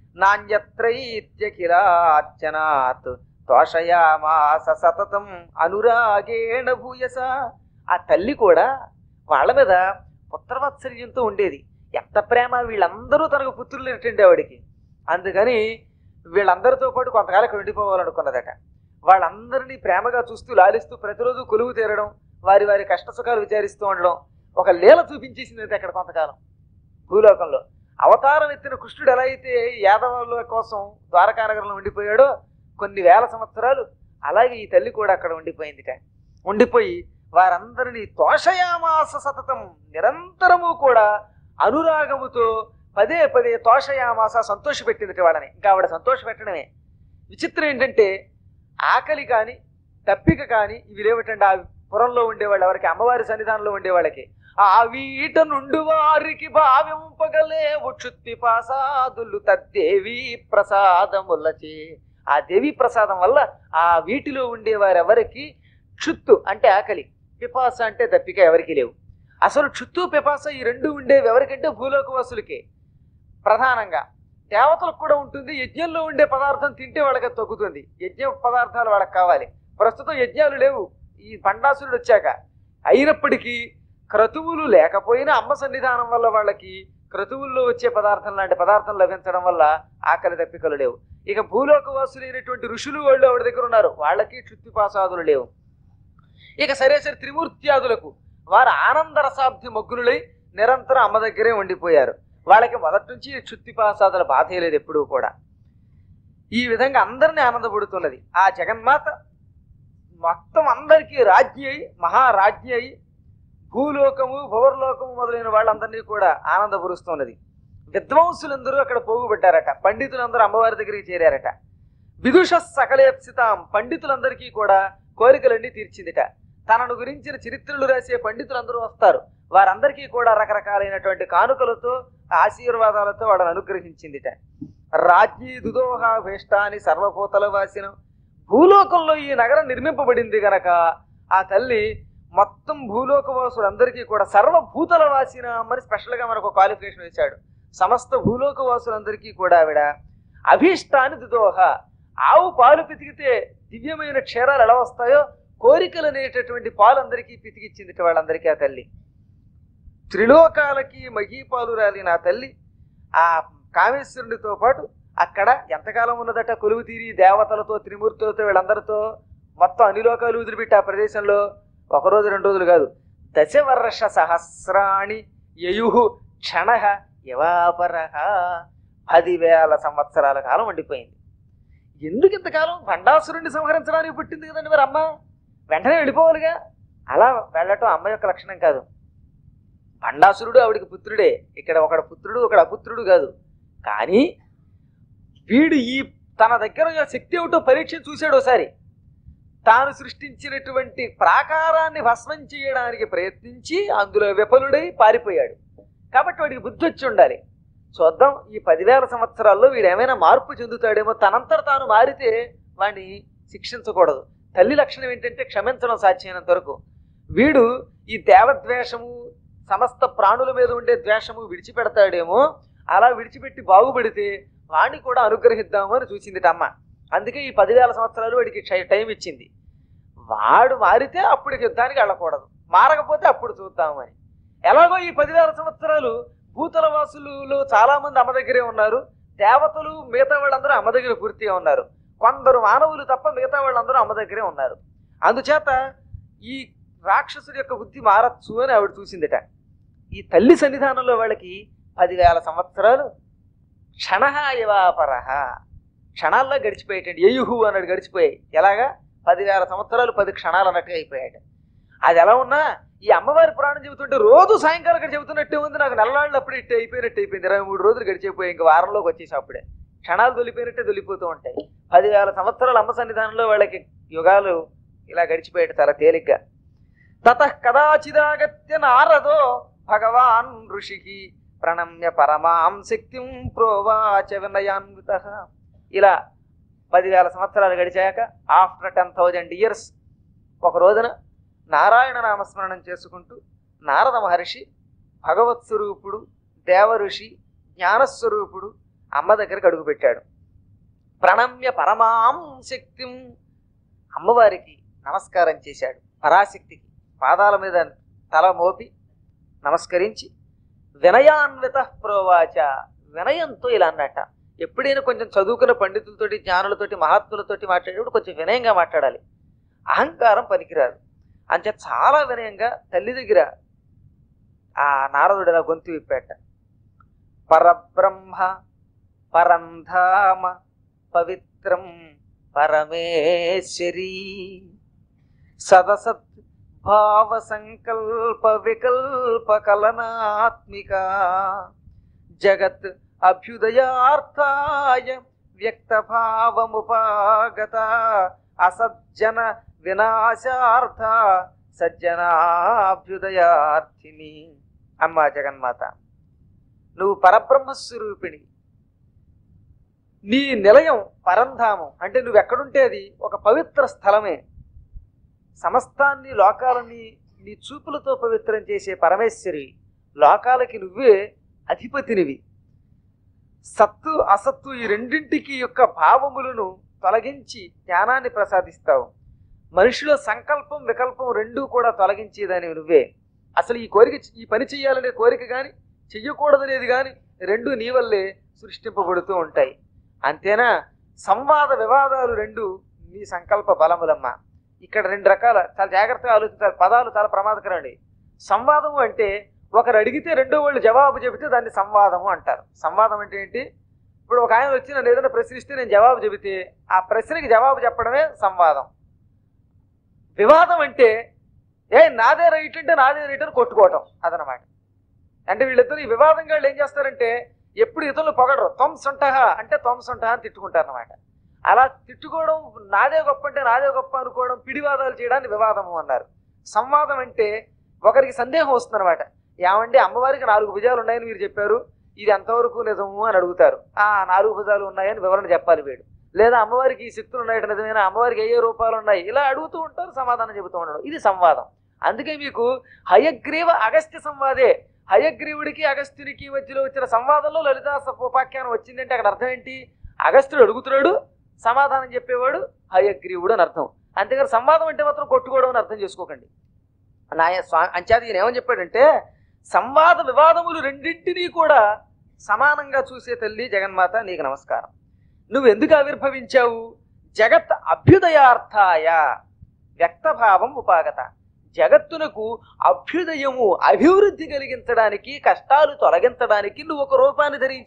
నాణ్యత్రైత్యఖిలార్చనాత్ తోషయామాస సతతం అనురాగేణ భూయస ఆ తల్లి కూడా వాళ్ళ మీద పుత్రవాత్సల్యంతో ఉండేది ఎంత ప్రేమ వీళ్ళందరూ తనకు పుత్రులు ఏంటండి ఆవిడికి అందుకని వీళ్ళందరితో పాటు కొంతకాలం ఇక్కడ ఉండిపోవాలనుకున్నదట వాళ్ళందరినీ ప్రేమగా చూస్తూ లాలిస్తూ ప్రతిరోజు కొలువు తీరడం వారి వారి కష్ట సుఖాలు విచారిస్తూ ఉండడం ఒక లీల చూపించేసింది అక్కడ కొంతకాలం భూలోకంలో అవతారం ఎత్తిన కృష్ణుడు ఎలా అయితే యాదవుల కోసం ద్వారకానగరంలో ఉండిపోయాడో కొన్ని వేల సంవత్సరాలు అలాగే ఈ తల్లి కూడా అక్కడ ఉండిపోయిందిట ఉండిపోయి వారందరినీ తోషయామాస సతతం నిరంతరము కూడా అనురాగముతో పదే పదే తోషయామాస సంతోషపెట్టింది వాళ్ళని ఇంకా ఆవిడ సంతోష పెట్టడమే విచిత్రం ఏంటంటే ఆకలి కానీ తప్పిక కానీ ఇవి లేవటండి ఆ పురంలో ఉండేవాళ్ళు ఎవరికి అమ్మవారి సన్నిధానంలో ఉండేవాళ్ళకి ఆ వీట నుండి వారికి భావింపగలే ఉక్షుత్తి పాసాదులు తద్దేవి ప్రసాదములచే ఆ దేవి ప్రసాదం వల్ల ఆ వీటిలో ఉండేవారెవరికి క్షుత్తు అంటే ఆకలి పిపాస అంటే దప్పిక ఎవరికి లేవు అసలు క్షుత్తు పిపాస ఈ రెండు ఉండేవి ఎవరికంటే భూలోకవాసులకే ప్రధానంగా దేవతలకు కూడా ఉంటుంది యజ్ఞంలో ఉండే పదార్థం తింటే వాళ్ళకి అది తగ్గుతుంది యజ్ఞ పదార్థాలు వాళ్ళకి కావాలి ప్రస్తుతం యజ్ఞాలు లేవు ఈ పండాసురుడు వచ్చాక అయినప్పటికీ క్రతువులు లేకపోయినా అమ్మ సన్నిధానం వల్ల వాళ్ళకి క్రతువుల్లో వచ్చే పదార్థం లాంటి పదార్థం లభించడం వల్ల ఆకలి దప్పికలు లేవు ఇక భూలోకవాసులైనటువంటి ఋషులు వాళ్ళు ఆవిడ దగ్గర ఉన్నారు వాళ్ళకి క్షుత్తిపాసాదులు లేవు ఇక సరే సరే త్రిమూర్త్యాదులకు వారు ఆనంద రసాబ్ది మగ్గులై నిరంతరం అమ్మ దగ్గరే ఉండిపోయారు వాళ్ళకి మొదటి నుంచి క్షుత్తిపాసాదుల బాధే లేదు ఎప్పుడూ కూడా ఈ విధంగా అందరినీ ఆనందపడుతున్నది ఆ జగన్మాత మొత్తం అందరికీ రాజ్ఞి అయి మహారాజ్ఞి అయి భూలోకము భువర్లోకము మొదలైన వాళ్ళందరినీ కూడా ఆనందపరుస్తున్నది విద్వాంసులందరూ అక్కడ పోగుబడ్డారట పండితులందరూ అమ్మవారి దగ్గరికి చేరారట విదుష సకలేప్సితాం పండితులందరికీ కూడా కోరికలన్నీ తీర్చిందిట తనను గురించిన చరిత్రలు రాసే పండితులందరూ వస్తారు వారందరికీ కూడా రకరకాలైనటువంటి కానుకలతో ఆశీర్వాదాలతో వాళ్ళని అనుగ్రహించిందిట రాజ్ఞీ దుదోహ వేష్టాని సర్వభూతల వాసిన భూలోకంలో ఈ నగరం నిర్మింపబడింది గనక ఆ తల్లి మొత్తం భూలోకవాసులందరికీ కూడా సర్వభూతల వాసిన అని స్పెషల్గా మనకు క్వాలిఫికేషన్ ఇచ్చాడు సమస్త భూలోకవాసులందరికీ కూడా ఆవిడ అభీష్టాన్ని దుదోహ ఆవు పాలు పితికితే దివ్యమైన క్షీరాలు ఎలా వస్తాయో కోరికలు అనేటటువంటి పాలు అందరికీ పితికిచ్చింది వాళ్ళందరికీ ఆ తల్లి త్రిలోకాలకి మహీపాలు రాలిన ఆ తల్లి ఆ కామేశ్వరునితో పాటు అక్కడ ఎంతకాలం ఉన్నదట కొలువు తీరి దేవతలతో త్రిమూర్తులతో వీళ్ళందరితో మొత్తం అన్ని లోకాలు వదిలిపెట్టి ఆ ప్రదేశంలో ఒక రోజు రెండు రోజులు కాదు దశవర్ష సహస్రాణి యయు క్షణ యవాపర పదివేల సంవత్సరాల కాలం ఉండిపోయింది ఎందుకు ఇంతకాలం భండాసురుణ్ణి సంహరించడానికి పుట్టింది కదండి మరి అమ్మ వెంటనే వెళ్ళిపోవాలిగా అలా వెళ్ళటం అమ్మ యొక్క లక్షణం కాదు భండాసురుడు ఆవిడికి పుత్రుడే ఇక్కడ ఒకడు పుత్రుడు ఒకడు అపుత్రుడు కాదు కానీ వీడు ఈ తన దగ్గర ఉన్న శక్తి ఏమిటో పరీక్ష చూశాడు ఒకసారి తాను సృష్టించినటువంటి ప్రాకారాన్ని భస్మం చేయడానికి ప్రయత్నించి అందులో విఫలుడై పారిపోయాడు కాబట్టి వాడికి బుద్ధి వచ్చి ఉండాలి చూద్దాం ఈ పదివేల సంవత్సరాల్లో వీడు ఏమైనా మార్పు చెందుతాడేమో తనంతట తాను మారితే వాడిని శిక్షించకూడదు తల్లి లక్షణం ఏంటంటే క్షమించడం సాధ్యమైనంత వరకు వీడు ఈ దేవద్వేషము సమస్త ప్రాణుల మీద ఉండే ద్వేషము విడిచిపెడతాడేమో అలా విడిచిపెట్టి బాగుపడితే వాణ్ణి కూడా అనుగ్రహిద్దాము అని చూసింది అమ్మ అందుకే ఈ పదివేల సంవత్సరాలు వాడికి క్ష- టైం ఇచ్చింది వాడు మారితే అప్పుడు యుద్ధానికి వెళ్ళకూడదు మారకపోతే అప్పుడు చూద్దాము అని ఎలాగో ఈ పదివేల సంవత్సరాలు భూతల వాసులు చాలా మంది అమ్మ దగ్గరే ఉన్నారు దేవతలు మిగతా వాళ్ళందరూ అమ్మ దగ్గర పూర్తిగా ఉన్నారు కొందరు మానవులు తప్ప మిగతా వాళ్ళందరూ అమ్మ దగ్గరే ఉన్నారు అందుచేత ఈ రాక్షసుడి యొక్క బుద్ధి మారచ్చు అని ఆవిడ చూసిందిట ఈ తల్లి సన్నిధానంలో వాళ్ళకి పదివేల సంవత్సరాలు క్షణహాయవాపరహ క్షణాల్లో గడిచిపోయేటండి ఎయుహు అన్నాడు గడిచిపోయాయి ఎలాగా పదివేల సంవత్సరాలు పది క్షణాలు అన్నట్టుగా అయిపోయాడు అది ఎలా ఉన్నా ఈ అమ్మవారి పురాణం చెబుతుంటే రోజు సాయంకాలం ఇక్కడ చెబుతున్నట్టే ఉంది నాకు నెలవాళ్ళు అప్పుడు ఇట్టే అయిపోయినట్టు అయిపోయింది ఇరవై మూడు రోజులు గడిచిపోయి ఇంక వారంలోకి వచ్చేసి అప్పుడే క్షణాలు దొలిపోయినట్టే దొలిపోతూ ఉంటాయి పదివేల సంవత్సరాల అమ్మ సన్నిధానంలో వాళ్ళకి యుగాలు ఇలా గడిచిపోయాడు చాలా తేలిగ్గా తత కదాచిదాగత్య నారదో భగవాన్ ఋషికి ప్రణమ్య పరమాం శక్తిం ప్రోవాచ వినయాన్విత ఇలా పదివేల సంవత్సరాలు గడిచాక ఆఫ్టర్ టెన్ థౌజండ్ ఇయర్స్ ఒక రోజున నారాయణ నామస్మరణం చేసుకుంటూ నారద మహర్షి భగవత్ స్వరూపుడు దేవ ఋషి జ్ఞానస్వరూపుడు అమ్మ దగ్గరికి అడుగుపెట్టాడు ప్రణమ్య పరమాం శక్తిం అమ్మవారికి నమస్కారం చేశాడు పరాశక్తికి పాదాల మీద తల మోపి నమస్కరించి వినయాన్విత ప్రోవాచ వినయంతో ఇలా అన్నట్ట ఎప్పుడైనా కొంచెం చదువుకున్న పండితులతోటి జ్ఞానులతోటి మహాత్ములతోటి మాట్లాడేటప్పుడు కొంచెం వినయంగా మాట్లాడాలి అహంకారం పనికిరాదు అంతే చాలా వినయంగా తల్లి దగ్గర ఆ నారదుడు ఇలా గొంతు విప్పాట పరబ్రహ్మ పరంధామ పవిత్రం పరమేశ్వరీ సదసత్ భావ సంకల్ప వికల్ప కలనాత్మిక జగత్ అభ్యుదయార్థాయ వ్యక్త భావముపాగత అసజ్జన వినాశార్థ సజ్జనాభ్యుదయార్థిని అమ్మా జగన్మాత నువ్వు పరబ్రహ్మస్వరూపిణి నీ నిలయం పరంధామం అంటే నువ్వు ఎక్కడుంటే అది ఒక పవిత్ర స్థలమే సమస్తాన్ని లోకాలని నీ చూపులతో పవిత్రం చేసే పరమేశ్వరి లోకాలకి నువ్వే అధిపతినివి సత్తు అసత్తు ఈ రెండింటికి యొక్క భావములను తొలగించి జ్ఞానాన్ని ప్రసాదిస్తావు మనిషిలో సంకల్పం వికల్పం రెండూ కూడా తొలగించేదని నువ్వే అసలు ఈ కోరిక ఈ పని చెయ్యాలనే కోరిక కానీ చెయ్యకూడదనేది కానీ రెండు నీ వల్లే సృష్టింపబడుతూ ఉంటాయి అంతేనా సంవాద వివాదాలు రెండు నీ సంకల్ప బలములమ్మ ఇక్కడ రెండు రకాల చాలా జాగ్రత్తగా ఆలోచించాలి పదాలు చాలా ప్రమాదకరండి సంవాదము అంటే ఒకరు అడిగితే రెండో వాళ్ళు జవాబు చెబితే దాన్ని సంవాదము అంటారు సంవాదం అంటే ఏంటి ఇప్పుడు ఒక ఆయన వచ్చి నన్ను ఏదైనా ప్రశ్నిస్తే నేను జవాబు చెబితే ఆ ప్రశ్నకి జవాబు చెప్పడమే సంవాదం వివాదం అంటే ఏ నాదే రైట్ అంటే నాదే రైట్ అని కొట్టుకోవటం అదనమాట అంటే వీళ్ళిద్దరు ఈ వివాదంగా వాళ్ళు ఏం చేస్తారంటే ఎప్పుడు ఇతరులు పొగడరు త్వం సొంటహ అంటే త్వం సొంటహ అని తిట్టుకుంటారు అనమాట అలా తిట్టుకోవడం నాదే గొప్ప అంటే నాదే గొప్ప అనుకోవడం పిడివాదాలు చేయడాన్ని వివాదము అన్నారు సంవాదం అంటే ఒకరికి సందేహం వస్తుంది అనమాట ఏమంటే అమ్మవారికి నాలుగు భుజాలు ఉన్నాయని మీరు చెప్పారు ఇది ఎంతవరకు నిజము అని అడుగుతారు ఆ నాలుగు భుజాలు ఉన్నాయని వివరణ చెప్పాలి వీడు లేదా అమ్మవారికి ఈ శక్తులు ఉన్నాయట నిజమేనా అమ్మవారికి ఏ ఏ రూపాలు ఉన్నాయి ఇలా అడుగుతూ ఉంటారు సమాధానం చెబుతూ ఉండడం ఇది సంవాదం అందుకే మీకు హయగ్రీవ అగస్త్య సంవాదే హయగ్రీవుడికి అగస్త్యునికి మధ్యలో వచ్చిన సంవాదంలో లలితా ఉపాఖ్యానం వచ్చిందంటే అక్కడ అర్థం ఏంటి అగస్త్యుడు అడుగుతున్నాడు సమాధానం చెప్పేవాడు హయగ్రీవుడు అని అర్థం అంతేగాని సంవాదం అంటే మాత్రం కొట్టుకోవడం అని అర్థం చేసుకోకండి నాయ స్వా అంచేత ఈయన ఏమని చెప్పాడంటే సంవాద వివాదములు రెండింటినీ కూడా సమానంగా చూసే తల్లి జగన్మాత నీకు నమస్కారం నువ్వు ఎందుకు ఆవిర్భవించావు జగత్ అభ్యుదయార్థాయ వ్యక్తభావం ఉపాగత జగత్తునకు అభ్యుదయము అభివృద్ధి కలిగించడానికి కష్టాలు తొలగించడానికి నువ్వు ఒక రూపాన్ని ధరించావు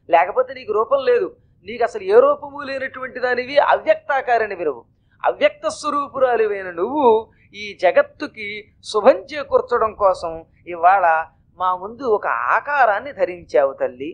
లేకపోతే నీకు రూపం లేదు నీకు అసలు ఏ రూపము లేనటువంటి దానివి అవ్యక్తాకారని విలువు అవ్యక్త స్వరూపురాలివైన నువ్వు ఈ జగత్తుకి శుభం చేకూర్చడం కోసం ఇవాళ మా ముందు ఒక ఆకారాన్ని ధరించావు తల్లి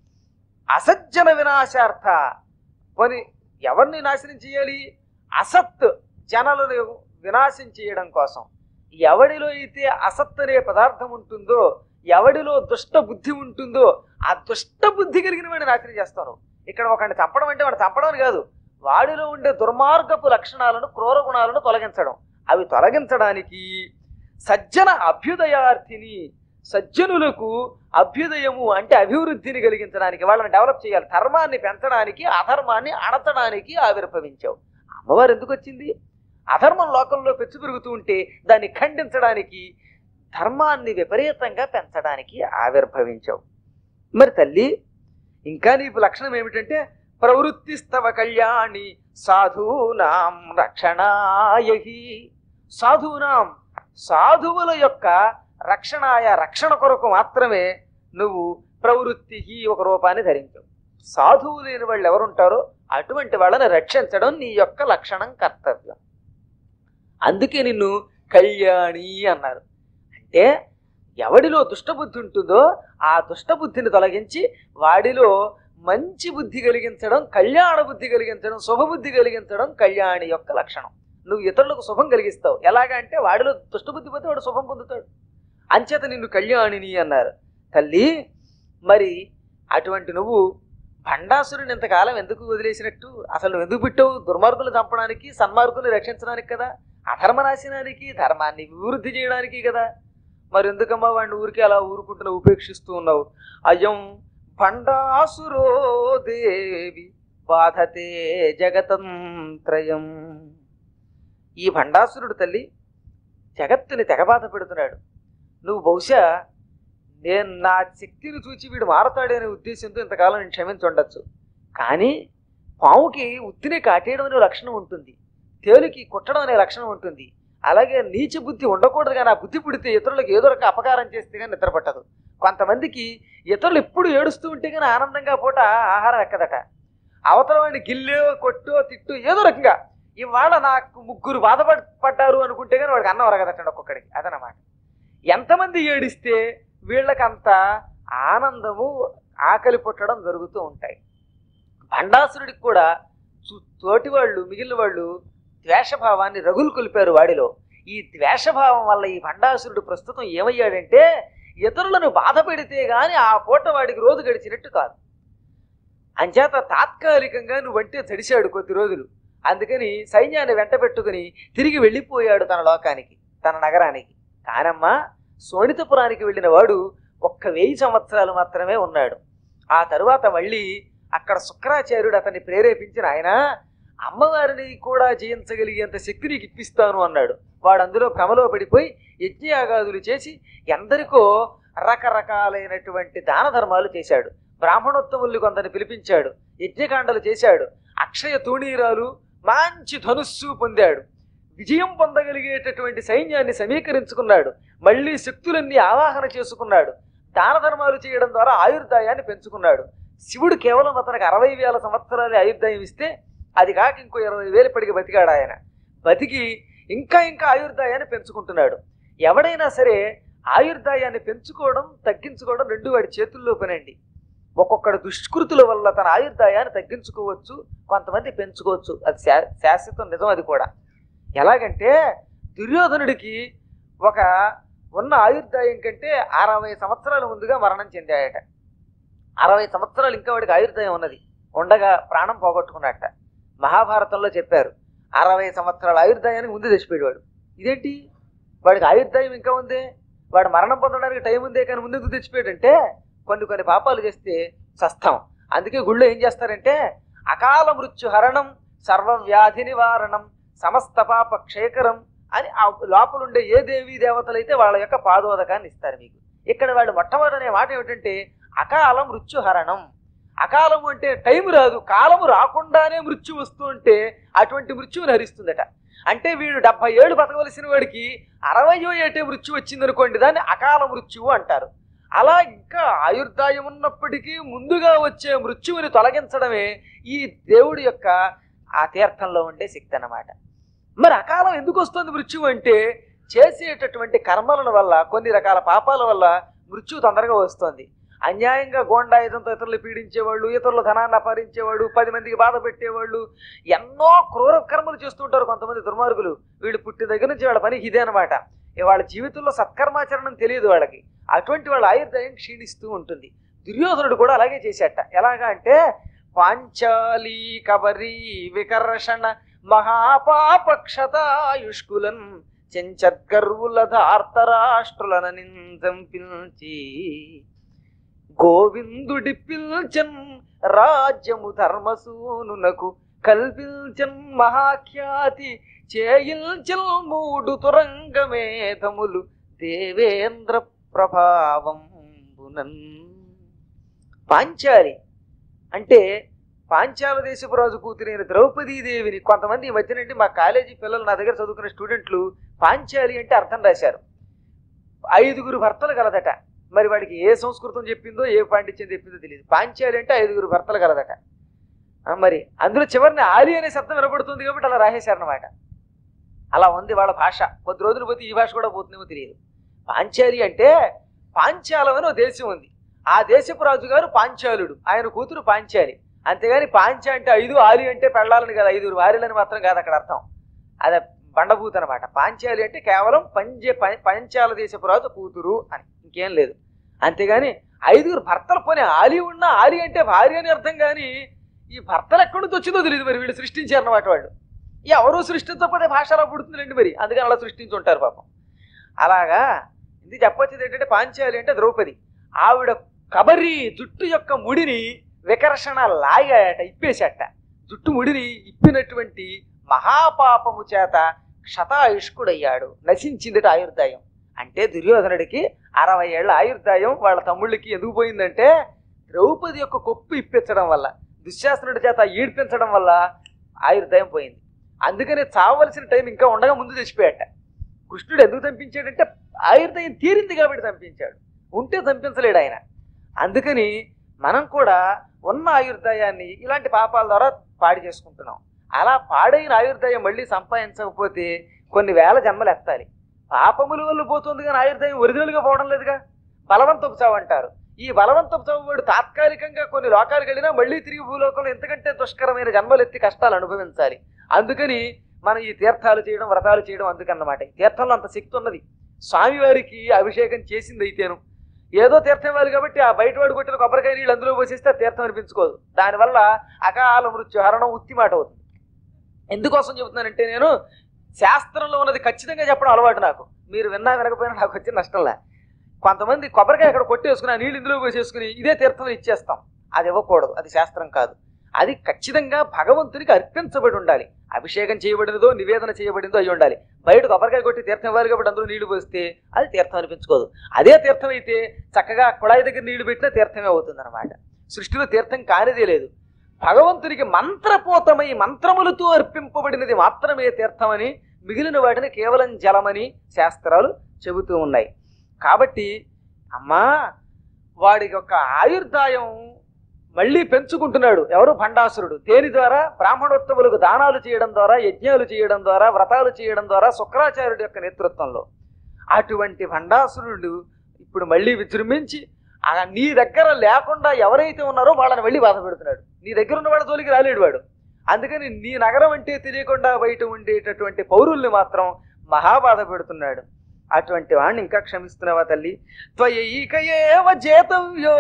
అసజ్జన వినాశార్థ పని ఎవరిని నాశనం చేయాలి అసత్ జనలను వినాశం చేయడం కోసం ఎవడిలో అయితే అసత్ అనే పదార్థం ఉంటుందో ఎవడిలో దుష్ట బుద్ధి ఉంటుందో ఆ దుష్ట బుద్ధి కలిగిన వాడిని నాశనం చేస్తాను ఇక్కడ ఒకడిని చంపడం అంటే వాడు చంపడం అని కాదు వాడిలో ఉండే దుర్మార్గపు లక్షణాలను క్రూర గుణాలను తొలగించడం అవి తొలగించడానికి సజ్జన అభ్యుదయార్థిని సజ్జనులకు అభ్యుదయము అంటే అభివృద్ధిని కలిగించడానికి వాళ్ళని డెవలప్ చేయాలి ధర్మాన్ని పెంచడానికి అధర్మాన్ని అణచడానికి ఆవిర్భవించావు అమ్మవారు ఎందుకు వచ్చింది అధర్మం లోకంలో పెచ్చు పెరుగుతూ ఉంటే దాన్ని ఖండించడానికి ధర్మాన్ని విపరీతంగా పెంచడానికి ఆవిర్భవించావు మరి తల్లి ఇంకా నీకు లక్షణం ఏమిటంటే ప్రవృత్తిస్తవ కళ్యాణి సాధూనాం రక్షణాయహి సాధూనాం సాధువుల యొక్క రక్షణాయ రక్షణ కొరకు మాత్రమే నువ్వు ప్రవృత్తి ఒక రూపాన్ని ధరించావు సాధువు లేని వాళ్ళు ఎవరుంటారో అటువంటి వాళ్ళని రక్షించడం నీ యొక్క లక్షణం కర్తవ్యం అందుకే నిన్ను కళ్యాణి అన్నారు అంటే ఎవడిలో దుష్టబుద్ధి ఉంటుందో ఆ దుష్టబుద్ధిని తొలగించి వాడిలో మంచి బుద్ధి కలిగించడం కళ్యాణ బుద్ధి కలిగించడం శుభబుద్ధి కలిగించడం కళ్యాణి యొక్క లక్షణం నువ్వు ఇతరులకు శుభం కలిగిస్తావు ఎలాగంటే వాడిలో దుష్టబుద్ధి పోతే వాడు శుభం పొందుతాడు అంచేత నిన్ను కళ్యాణిని అన్నారు తల్లి మరి అటువంటి నువ్వు భండాసురుని ఇంతకాలం ఎందుకు వదిలేసినట్టు అసలు నువ్వు ఎందుకు పెట్టావు దుర్మార్గులు చంపడానికి సన్మార్గులు రక్షించడానికి కదా అధర్మనాశనానికి ధర్మాన్ని వివృద్ధి చేయడానికి కదా మరి ఎందుకమ్మా వాడిని ఊరికే అలా ఊరుకుంటున్నా ఉపేక్షిస్తూ ఉన్నావు అయం భండాసురో దేవి బాధతే జగతంత్రయం ఈ భండాసురుడు తల్లి జగత్తుని తెగబాధ పెడుతున్నాడు నువ్వు బహుశా నేను నా శక్తిని చూచి వీడు మారతాడు అనే ఉద్దేశంతో ఇంతకాలం నేను క్షమించుండొచ్చు కానీ పావుకి ఉత్తిని కాటేయడం అనే లక్షణం ఉంటుంది తేలికి కుట్టడం అనే లక్షణం ఉంటుంది అలాగే నీచ బుద్ధి ఉండకూడదు కానీ ఆ బుద్ధి పుడితే ఇతరులకు ఏదో రక అపకారం చేస్తే కానీ నిద్ర పట్టదు కొంతమందికి ఇతరులు ఎప్పుడు ఏడుస్తూ ఉంటే కానీ ఆనందంగా పూట ఆహారం ఎక్కదట అవతల వాడిని గిల్లో కొట్టో తిట్టు ఏదో రకంగా ఇవాళ నాకు ముగ్గురు బాధపడ్ పడ్డారు అనుకుంటే కానీ వాడికి అన్నం అరగదటండి ఒక్కొక్కడికి అదనమాట ఎంతమంది ఏడిస్తే వీళ్ళకంత ఆనందము ఆకలి పుట్టడం జరుగుతూ ఉంటాయి భండాసురుడికి కూడా చు- తోటి వాళ్ళు మిగిలిన వాళ్ళు ద్వేషభావాన్ని రగులు కొలిపారు వాడిలో ఈ ద్వేషభావం వల్ల ఈ భండాసురుడు ప్రస్తుతం ఏమయ్యాడంటే ఇతరులను బాధ పెడితే గాని ఆ పూట వాడికి రోజు గడిచినట్టు కాదు అంచేత తాత్కాలికంగా నువ్వంటే తడిశాడు కొద్ది రోజులు అందుకని సైన్యాన్ని వెంట పెట్టుకుని తిరిగి వెళ్ళిపోయాడు తన లోకానికి తన నగరానికి కానమ్మా సోనితపురానికి వెళ్ళిన వాడు ఒక్క వెయ్యి సంవత్సరాలు మాత్రమే ఉన్నాడు ఆ తరువాత మళ్ళీ అక్కడ శుక్రాచార్యుడు అతన్ని ప్రేరేపించిన ఆయన అమ్మవారిని కూడా జయించగలిగేంత శక్తి నీకు ఇప్పిస్తాను అన్నాడు వాడు అందులో భ్రమలో పడిపోయి యజ్ఞయాగాదులు చేసి ఎందరికో రకరకాలైనటువంటి దాన ధర్మాలు చేశాడు బ్రాహ్మణోత్తముల్ని కొందరిని పిలిపించాడు యజ్ఞకాండలు చేశాడు అక్షయ తూణీరాలు మంచి ధనుస్సు పొందాడు విజయం పొందగలిగేటటువంటి సైన్యాన్ని సమీకరించుకున్నాడు మళ్ళీ శక్తులన్నీ ఆవాహన చేసుకున్నాడు దాన ధర్మాలు చేయడం ద్వారా ఆయుర్దాయాన్ని పెంచుకున్నాడు శివుడు కేవలం అతనికి అరవై వేల సంవత్సరాలు ఆయుర్దాయం ఇస్తే అది కాక ఇంకో ఇరవై వేలు ఇప్పటికి బతికాడు ఆయన బతికి ఇంకా ఇంకా ఆయుర్దాయాన్ని పెంచుకుంటున్నాడు ఎవడైనా సరే ఆయుర్దాయాన్ని పెంచుకోవడం తగ్గించుకోవడం రెండు వాడి చేతుల్లో పనండి ఒక్కొక్కడి దుష్కృతుల వల్ల తన ఆయుర్దాయాన్ని తగ్గించుకోవచ్చు కొంతమంది పెంచుకోవచ్చు అది శా- శాశ్వతం నిజం అది కూడా ఎలాగంటే దుర్యోధనుడికి ఒక ఉన్న ఆయుర్దాయం కంటే అరవై సంవత్సరాల ముందుగా మరణం చెందాయట అరవై సంవత్సరాలు ఇంకా వాడికి ఆయుర్దాయం ఉన్నది ఉండగా ప్రాణం పోగొట్టుకున్నట్ట మహాభారతంలో చెప్పారు అరవై సంవత్సరాల ఆయుర్దాయానికి ముందు తెచ్చిపోయాడు ఇదేంటి వాడికి ఆయుర్దాయం ఇంకా ఉంది వాడు మరణం పొందడానికి టైం ఉందే కానీ ముందు ఎందుకు తెచ్చిపోయాడంటే కొన్ని కొన్ని పాపాలు చేస్తే చస్తాం అందుకే గుళ్ళో ఏం చేస్తారంటే అకాల మృత్యు హరణం సర్వ వ్యాధి నివారణం సమస్త పాప క్షేకరం అని ఆ లోపల ఉండే ఏ దేవీ దేవతలైతే వాళ్ళ యొక్క పాదోదకాన్ని ఇస్తారు మీకు ఇక్కడ వాళ్ళు మొట్టమొదటి అనే మాట ఏమిటంటే అకాల మృత్యు హరణం అకాలము అంటే టైం రాదు కాలము రాకుండానే మృత్యు వస్తూ ఉంటే అటువంటి మృత్యువుని హరిస్తుందట అంటే వీడు డెబ్బై ఏళ్ళు బతకవలసిన వాడికి అరవయో ఏటే మృత్యు వచ్చింది అనుకోండి దాన్ని అకాల మృత్యువు అంటారు అలా ఇంకా ఆయుర్దాయం ఉన్నప్పటికీ ముందుగా వచ్చే మృత్యువుని తొలగించడమే ఈ దేవుడి యొక్క ఆ తీర్థంలో ఉండే శక్తి అన్నమాట మరి అకాలం ఎందుకు వస్తుంది మృత్యువు అంటే చేసేటటువంటి కర్మల వల్ల కొన్ని రకాల పాపాల వల్ల మృత్యువు తొందరగా వస్తుంది అన్యాయంగా గోండాయుధంతో ఇతరులు పీడించేవాళ్ళు ఇతరుల ధనాన్ని అపహరించేవాడు పది మందికి బాధ పెట్టేవాళ్ళు ఎన్నో క్రూర కర్మలు చేస్తుంటారు కొంతమంది దుర్మార్గులు వీళ్ళు పుట్టిన దగ్గర నుంచి వాళ్ళ పని ఇదే అనమాట వాళ్ళ జీవితంలో సత్కర్మాచరణం తెలియదు వాళ్ళకి అటువంటి వాళ్ళ ఆయుర్దాయం క్షీణిస్తూ ఉంటుంది దుర్యోధనుడు కూడా అలాగే చేసేట ఎలాగా అంటే పాంచాలి కబరి వికర్షణ మహాపాపక్షతాయుష్కులన్ చెంచద్గర్వుల ధార్తరాష్ట్రులన నిందంపించి గోవిందుడి పిల్చన్ రాజ్యము ధర్మసూనునకు కల్పించన్ మహాఖ్యాతి చేయిల్చల్ మూడు తురంగమేధములు దేవేంద్ర ప్రభావంబునన్ పాంచాలి అంటే పాంచాల దేశపు రాజు కూతురైన ద్రౌపదీదేవిని కొంతమంది ఈ మధ్యనండి మా కాలేజీ పిల్లలు నా దగ్గర చదువుకునే స్టూడెంట్లు పాంచాలి అంటే అర్థం రాశారు ఐదుగురు భర్తలు కలదట మరి వాడికి ఏ సంస్కృతం చెప్పిందో ఏ పాండిత్యం చెప్పిందో తెలియదు పాంచాలి అంటే ఐదుగురు భర్తలు కలదట ఆ, మరి అందులో చివరిని ఆలి అనే శబ్దం వినపడుతుంది కాబట్టి అలా రాసేశారనమాట అలా ఉంది వాళ్ళ భాష కొద్ది రోజులు పోతే ఈ భాష కూడా పోతుందేమో తెలియదు పాంచాలి అంటే పాంచాలం అని ఒక దేశం ఉంది ఆ దేశపు రాజు గారు పాంచాలుడు ఆయన కూతురు పాంచాలి అంతేగాని పాంచ అంటే ఐదు ఆలి అంటే పెళ్ళాలని కదా ఐదుగురు వారిలని మాత్రం కాదు అక్కడ అర్థం అది బండబూత్ అనమాట పాంచాలి అంటే కేవలం పంచ పం- పంచాల దేశపు రాజు కూతురు అని ఇంకేం లేదు అంతేగాని ఐదుగురు భర్తలు పోనీ ఆలి ఉన్నా ఆలి అంటే భార్య అని అర్థం కానీ ఈ భర్తలు ఎక్కడి నుంచి వచ్చిందో తెలియదు మరి వీళ్ళు సృష్టించారు అన్నమాట వాళ్ళు ఎవరు సృష్టించకపోతే భాష అలా పుడుతుందండి మరి అందుకని అలా సృష్టించి ఉంటారు పాపం అలాగా ఇది చెప్పొచ్చేది ఏంటంటే పాంచాలి అంటే ద్రౌపది ఆవిడ కబరి జుట్టు యొక్క ముడిని వికర్షణ లాగాట ఇప్పేశాట జుట్టు ముడిని ఇప్పినటువంటి మహాపాపము చేత క్షతాయుష్కుడయ్యాడు నశించిందిట ఆయుర్దాయం అంటే దుర్యోధనుడికి అరవై ఏళ్ల ఆయుర్దాయం వాళ్ళ తమ్ముళ్ళకి ఎందుకు పోయిందంటే ద్రౌపది యొక్క కొప్పు ఇప్పించడం వల్ల దుశ్శాసనుడి చేత ఈడ్పించడం వల్ల ఆయుర్దాయం పోయింది అందుకనే చావలసిన టైం ఇంకా ఉండగా ముందు చచ్చిపోయాట కృష్ణుడు ఎందుకు చంపించాడంటే ఆయుర్దాయం తీరింది కాబట్టి చంపించాడు ఉంటే చంపించలేడు ఆయన అందుకని మనం కూడా ఉన్న ఆయుర్దాయాన్ని ఇలాంటి పాపాల ద్వారా పాడి చేసుకుంటున్నాం అలా పాడైన ఆయుర్దాయం మళ్ళీ సంపాదించకపోతే కొన్ని వేల జన్మలు ఎత్తాలి పాపముల వల్ల పోతుంది కానీ ఆయుర్దాయం ఒరిజినల్గా పోవడం లేదుగా బలవంతపు చావు అంటారు ఈ బలవంతపు చావు వాడు తాత్కాలికంగా కొన్ని లోకాలకు వెళ్ళినా మళ్ళీ తిరిగి భూలోకంలో ఎంతకంటే దుష్కరమైన జన్మలు ఎత్తి కష్టాలు అనుభవించాలి అందుకని మనం ఈ తీర్థాలు చేయడం వ్రతాలు చేయడం అందుకన్నమాట ఈ తీర్థంలో అంత శక్తి ఉన్నది స్వామివారికి అభిషేకం చేసింది అయితేను ఏదో తీర్థం ఇవ్వాలి కాబట్టి ఆ బయట వాడు కొట్టిన కొబ్బరికాయ నీళ్ళు అందులో పోసేస్తే ఆ తీర్థం అనిపించుకోదు దానివల్ల అకాల మృత్యు హరణం ఉత్తి మాట అవుతుంది ఎందుకోసం చెబుతున్నానంటే నేను శాస్త్రంలో ఉన్నది ఖచ్చితంగా చెప్పడం అలవాటు నాకు మీరు విన్నా వినకపోయినా నాకు వచ్చిన నష్టంలే కొంతమంది కొబ్బరికాయ అక్కడ కొట్టేసుకుని ఆ నీళ్ళు ఇందులో పోసేసుకుని ఇదే తీర్థం ఇచ్చేస్తాం అది ఇవ్వకూడదు అది శాస్త్రం కాదు అది ఖచ్చితంగా భగవంతునికి అర్పించబడి ఉండాలి అభిషేకం చేయబడినదో నివేదన చేయబడిందో అయి ఉండాలి బయట కొబ్బరికాయ కొట్టి తీర్థం ఇవ్వాలి కాబట్టి అందులో నీళ్లు పోస్తే అది తీర్థం అనిపించుకోదు అదే తీర్థం అయితే చక్కగా కుళాయి దగ్గర నీళ్లు పెట్టినా తీర్థమే అవుతుంది అనమాట సృష్టిలో తీర్థం కానిదే లేదు భగవంతునికి మంత్రపూతమై మంత్రములతో అర్పింపబడినది మాత్రమే తీర్థమని మిగిలిన వాటిని కేవలం జలమని శాస్త్రాలు చెబుతూ ఉన్నాయి కాబట్టి అమ్మా వాడి యొక్క ఆయుర్దాయం మళ్ళీ పెంచుకుంటున్నాడు ఎవరు భండాసురుడు దేని ద్వారా బ్రాహ్మణోత్తములకు దానాలు చేయడం ద్వారా యజ్ఞాలు చేయడం ద్వారా వ్రతాలు చేయడం ద్వారా శుక్రాచార్యుడి యొక్క నేతృత్వంలో అటువంటి భండాసురుడు ఇప్పుడు మళ్ళీ విజృంభించి ఆ నీ దగ్గర లేకుండా ఎవరైతే ఉన్నారో వాళ్ళని వెళ్ళి బాధ పెడుతున్నాడు నీ దగ్గర ఉన్న వాళ్ళ జోలికి రాలేడు వాడు అందుకని నీ నగరం అంటే తెలియకుండా బయట ఉండేటటువంటి పౌరుల్ని మాత్రం మహాబాధ పెడుతున్నాడు అటువంటి వాడిని ఇంకా క్షమిస్తున్నావా తల్లి త్వయైకయేవ జేతవ్యో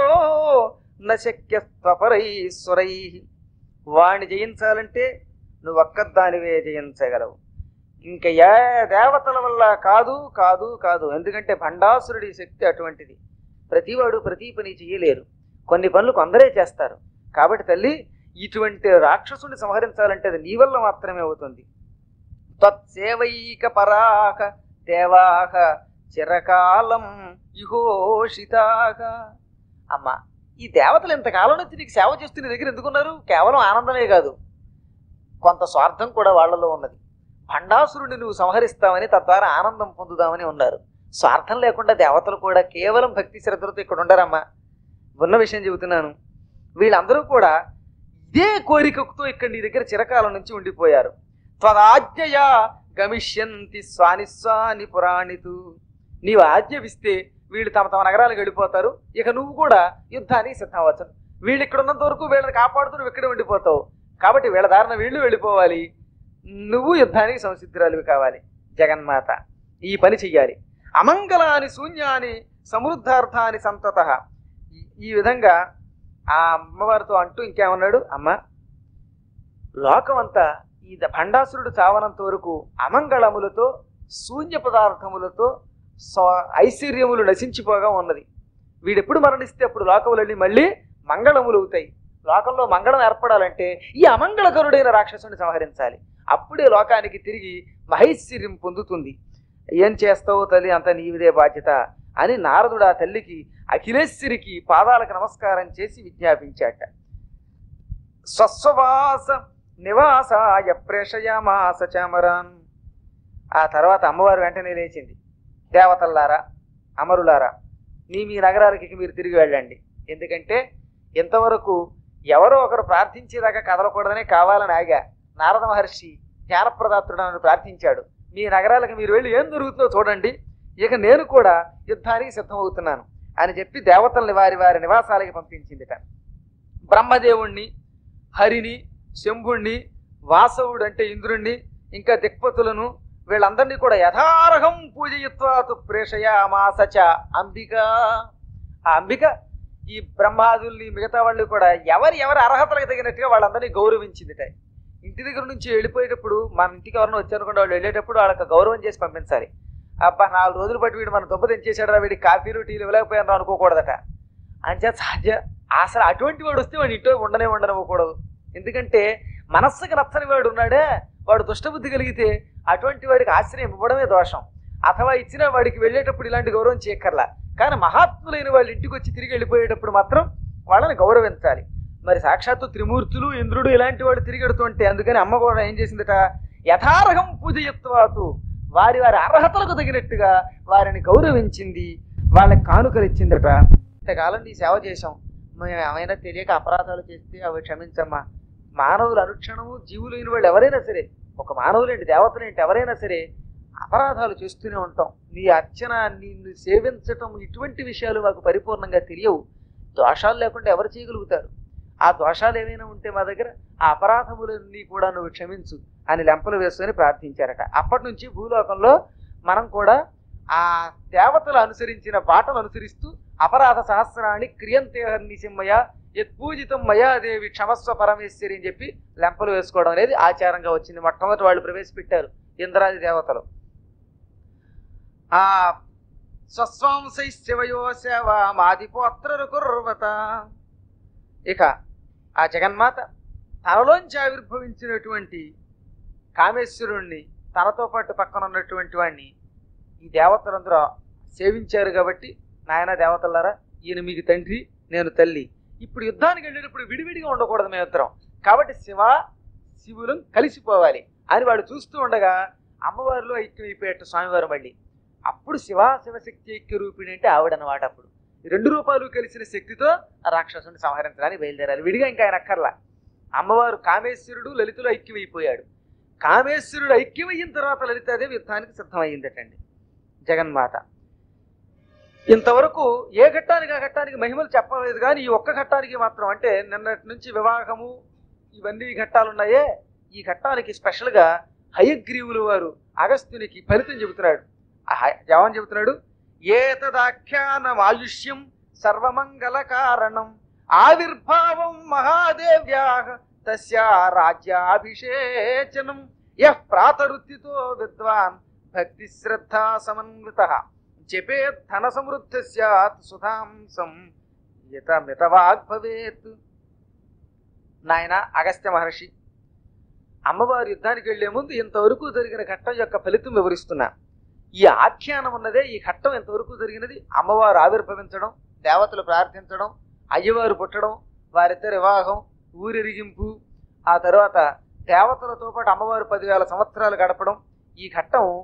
నశక్యస్వపరైశ్వరై వాణ్ణి జయించాలంటే నువ్వు ఒక్కదానివే జయించగలవు ఇంకా ఏ దేవతల వల్ల కాదు కాదు కాదు ఎందుకంటే భండాసురుడి శక్తి అటువంటిది ప్రతివాడు ప్రతి పని చేయలేరు కొన్ని పనులు కొందరే చేస్తారు కాబట్టి తల్లి ఇటువంటి రాక్షసుని సంహరించాలంటే అది నీ వల్ల మాత్రమే అవుతుంది త్వత్సేవైక పరాక దేవాహ చిరకాలం ఇహోషితాక అమ్మా ఈ దేవతలు ఇంతకాలం నుంచి నీకు సేవ చేస్తూ నీ దగ్గర ఎందుకున్నారు కేవలం ఆనందమే కాదు కొంత స్వార్థం కూడా వాళ్ళలో ఉన్నది భండాసురుడిని నువ్వు సంహరిస్తామని తద్వారా ఆనందం పొందుదామని ఉన్నారు స్వార్థం లేకుండా దేవతలు కూడా కేవలం భక్తి శ్రద్ధలతో ఇక్కడ ఉండరమ్మా ఉన్న విషయం చెబుతున్నాను వీళ్ళందరూ కూడా ఇదే కోరికతో ఇక్కడ నీ దగ్గర చిరకాలం నుంచి ఉండిపోయారు త్వదాజ్ఞయా గమిష్యంతి స్వాని స్వాని పురాణితు నీవు ఆజ్ఞపిస్తే వీళ్ళు తమ తమ నగరాలకు వెళ్ళిపోతారు ఇక నువ్వు కూడా యుద్ధానికి సిద్ధమవచ్చు వీళ్ళు ఇక్కడ ఉన్నంత వరకు వీళ్ళని కాపాడుతూ నువ్వు ఇక్కడే ఉండిపోతావు కాబట్టి వీళ్ళ దారిన వీళ్ళు వెళ్ళిపోవాలి నువ్వు యుద్ధానికి సంసిద్ధురాలివి కావాలి జగన్మాత ఈ పని చెయ్యాలి అమంగళాని శూన్యాని సమృద్ధార్థాని సంతత ఈ- ఈ విధంగా ఆ అమ్మవారితో అంటూ ఇంకేమన్నాడు అమ్మ లోకమంతా ఈ ద- భండాసురుడు చావనంత వరకు అమంగళములతో శూన్య పదార్థములతో స్వ- ఐశ్వర్యములు నశించిపోగా ఉన్నది వీడెప్పుడు మరణిస్తే అప్పుడు లోకములన్నీ మళ్ళీ మంగళములు అవుతాయి లోకంలో మంగళం ఏర్పడాలంటే ఈ అమంగళకరుడైన రాక్షసుని సంహరించాలి అప్పుడే లోకానికి తిరిగి మహైశ్వర్యం పొందుతుంది ఏం చేస్తావో తల్లి అంత నీవిదే బాధ్యత అని నారదుడు ఆ తల్లికి అఖిలేశ్వరికి పాదాలకు నమస్కారం చేసి విజ్ఞాపించాట స్వస్వవాస నివాసాయ ప్రేషయామాస చామరాన్ ఆ తర్వాత అమ్మవారు వెంటనే లేచింది దేవతల్లారా అమరులారా మీ మీ నగరాలకి ఇక మీరు తిరిగి వెళ్ళండి ఎందుకంటే ఇంతవరకు ఎవరో ఒకరు ప్రార్థించేదాకా కదలకూడదనే కావాలని ఆగా నారద మహర్షి జ్ఞానప్రదాత్రుడు నన్ను ప్రార్థించాడు మీ నగరాలకు మీరు వెళ్ళి ఏం జరుగుతుందో చూడండి ఇక నేను కూడా యుద్ధానికి సిద్ధమవుతున్నాను అని చెప్పి దేవతల్ని వారి వారి నివాసాలకి పంపించిందిట బ్రహ్మదేవుణ్ణి హరిని శంభుణ్ణి వాసవుడు అంటే ఇంద్రుణ్ణి ఇంకా దిక్పతులను వీళ్ళందరినీ కూడా యథార్హం పూజయిత్వాతు ప్రేషయామాసచ అంబిక ఆ అంబిక ఈ బ్రహ్మాదుల్ని మిగతా వాళ్ళు కూడా ఎవరి ఎవరి అర్హతలకు తగినట్టుగా వాళ్ళందరినీ గౌరవించిందిట ఇంటి దగ్గర నుంచి వెళ్ళిపోయేటప్పుడు మన ఇంటికి ఎవరైనా వచ్చారనుకోండి వాళ్ళు వెళ్ళేటప్పుడు వాళ్ళకి గౌరవం చేసి పంపించాలి అబ్బా నాలుగు రోజులు బట్టి వీడు మన దొబ్బ తెంచేసాడు వీడి కాఫీలు టీలు ఇవ్వలేకపోయాను అనుకోకూడదట అంచేత సహజ అసలు అటువంటి వాడు వస్తే వాడు ఇంట్లో ఉండనే ఉండనివ్వకూడదు ఎందుకంటే మనస్సుకి నచ్చని వాడు ఉన్నాడే వాడు దుష్టబుద్ధి కలిగితే అటువంటి వాడికి ఆశ్రయం ఇవ్వడమే దోషం అథవా ఇచ్చిన వాడికి వెళ్ళేటప్పుడు ఇలాంటి గౌరవం చేయక్కర్లా కానీ మహాత్ములైన వాళ్ళు ఇంటికి వచ్చి తిరిగి వెళ్ళిపోయేటప్పుడు మాత్రం వాళ్ళని గౌరవించాలి మరి సాక్షాత్తు త్రిమూర్తులు ఇంద్రుడు ఇలాంటి వాడు తిరిగి వెడుతుంటే అందుకని అమ్మ కూడా ఏం చేసిందట యథార్హం పూజయత్వాతు వారి వారి అర్హతలకు తగినట్టుగా వారిని గౌరవించింది వాళ్ళకి కానుకలు ఇచ్చిందట ఇంతకాలం నీ సేవ చేశాం మేము ఏమైనా తెలియక అపరాధాలు చేస్తే అవి క్షమించమ్మా మానవులు అనుక్షణము జీవులైన వాళ్ళు ఎవరైనా సరే ఒక మానవులేంటి దేవతలేంటి ఎవరైనా సరే అపరాధాలు చేస్తూనే ఉంటాం నీ అర్చన నిన్ను సేవించటం ఇటువంటి విషయాలు మాకు పరిపూర్ణంగా తెలియవు దోషాలు లేకుండా ఎవరు చేయగలుగుతారు ఆ దోషాలు ఏమైనా ఉంటే మా దగ్గర ఆ అపరాధములన్నీ కూడా నువ్వు క్షమించు అని లెంపలు వేసుకొని ప్రార్థించారట అప్పటి నుంచి భూలోకంలో మనం కూడా ఆ దేవతలు అనుసరించిన బాటలు అనుసరిస్తూ అపరాధ సహస్రాన్ని క్రియంతే నిసిమ్మయ యత్పూజితం మయా దేవి క్షమస్వ పరమేశ్వరి అని చెప్పి లెంపలు వేసుకోవడం అనేది ఆచారంగా వచ్చింది మొట్టమొదటి వాళ్ళు ప్రవేశపెట్టారు ఇంద్రాది దేవతలు ఆ స్వస్వాంశై శివయో సేవ మాదిపోత్ర కుర్వత ఇక ఆ జగన్మాత తనలోంచి ఆవిర్భవించినటువంటి కామేశ్వరుణ్ణి తనతో పాటు పక్కన ఉన్నటువంటి వాడిని ఈ దేవతలందరూ సేవించారు కాబట్టి నాయన దేవతలారా ఈయన మీకు తండ్రి నేను తల్లి ఇప్పుడు యుద్ధానికి వెళ్ళేటప్పుడు విడివిడిగా ఉండకూడదు మేమిద్దరం కాబట్టి శివ శివులం కలిసిపోవాలి అని వాడు చూస్తూ ఉండగా అమ్మవారిలో ఐక్యమైపోయేట స్వామివారు మళ్ళీ అప్పుడు శివ శివశక్తి ఐక్య రూపిణి అంటే ఆవిడనమాట అప్పుడు ఈ రెండు రూపాయలు కలిసిన శక్తితో ఆ రాక్షసుని సంహరించడానికి బయలుదేరాలి విడిగా ఇంకా ఆయన అక్కర్లా అమ్మవారు కామేశ్వరుడు లలితులు ఐక్యమైపోయాడు కామేశ్వరుడు ఐక్యమయ్యిన తర్వాత లలితాదేవి యుద్ధానికి సిద్ధమయ్యిందటండి జగన్మాత ఇంతవరకు ఏ ఘట్టానికి ఆ ఘట్టానికి మహిమలు చెప్పలేదు కానీ ఈ ఒక్క ఘట్టానికి మాత్రం అంటే నిన్నటి నుంచి వివాహము ఇవన్నీ ఘట్టాలు ఉన్నాయే ఈ ఘట్టానికి స్పెషల్గా హయగ్రీవులు వారు అగస్త్యునికి ఫలితం చెబుతున్నాడు ఆ హ- ఏమని చెబుతున్నాడు ఏతదాఖ్యానం ఆయుష్యం సర్వమంగళ కారణం ఆవిర్భావం మహాదేవ్యా తస్యా రాజ్యాభిషేచనం యః ప్రాతరుత్తితో విద్వాన్ భక్తి శ్రద్ధా సమన్విత జపే ధన సమృద్ధ స్యాత్ సుధాంసం యత మితవాగ్ భవేత్ నాయన అగస్త్య మహర్షి అమ్మవారి యుద్ధానికి వెళ్లే ముందు ఇంతవరకు జరిగిన ఘట్టం యొక్క ఫలితం వివరిస్తున్నా ఈ ఆఖ్యానం ఉన్నదే ఈ ఘట్టం ఎంతవరకు జరిగినది అమ్మవారు ఆవిర్భవించడం దేవతలు ప్రార్థించడం అయ్యవారు పుట్టడం వారిద్దరి వివాహం ఊరిరిగింపు ఆ తర్వాత దేవతలతో పాటు అమ్మవారు పదివేల సంవత్సరాలు గడపడం ఈ ఘట్టం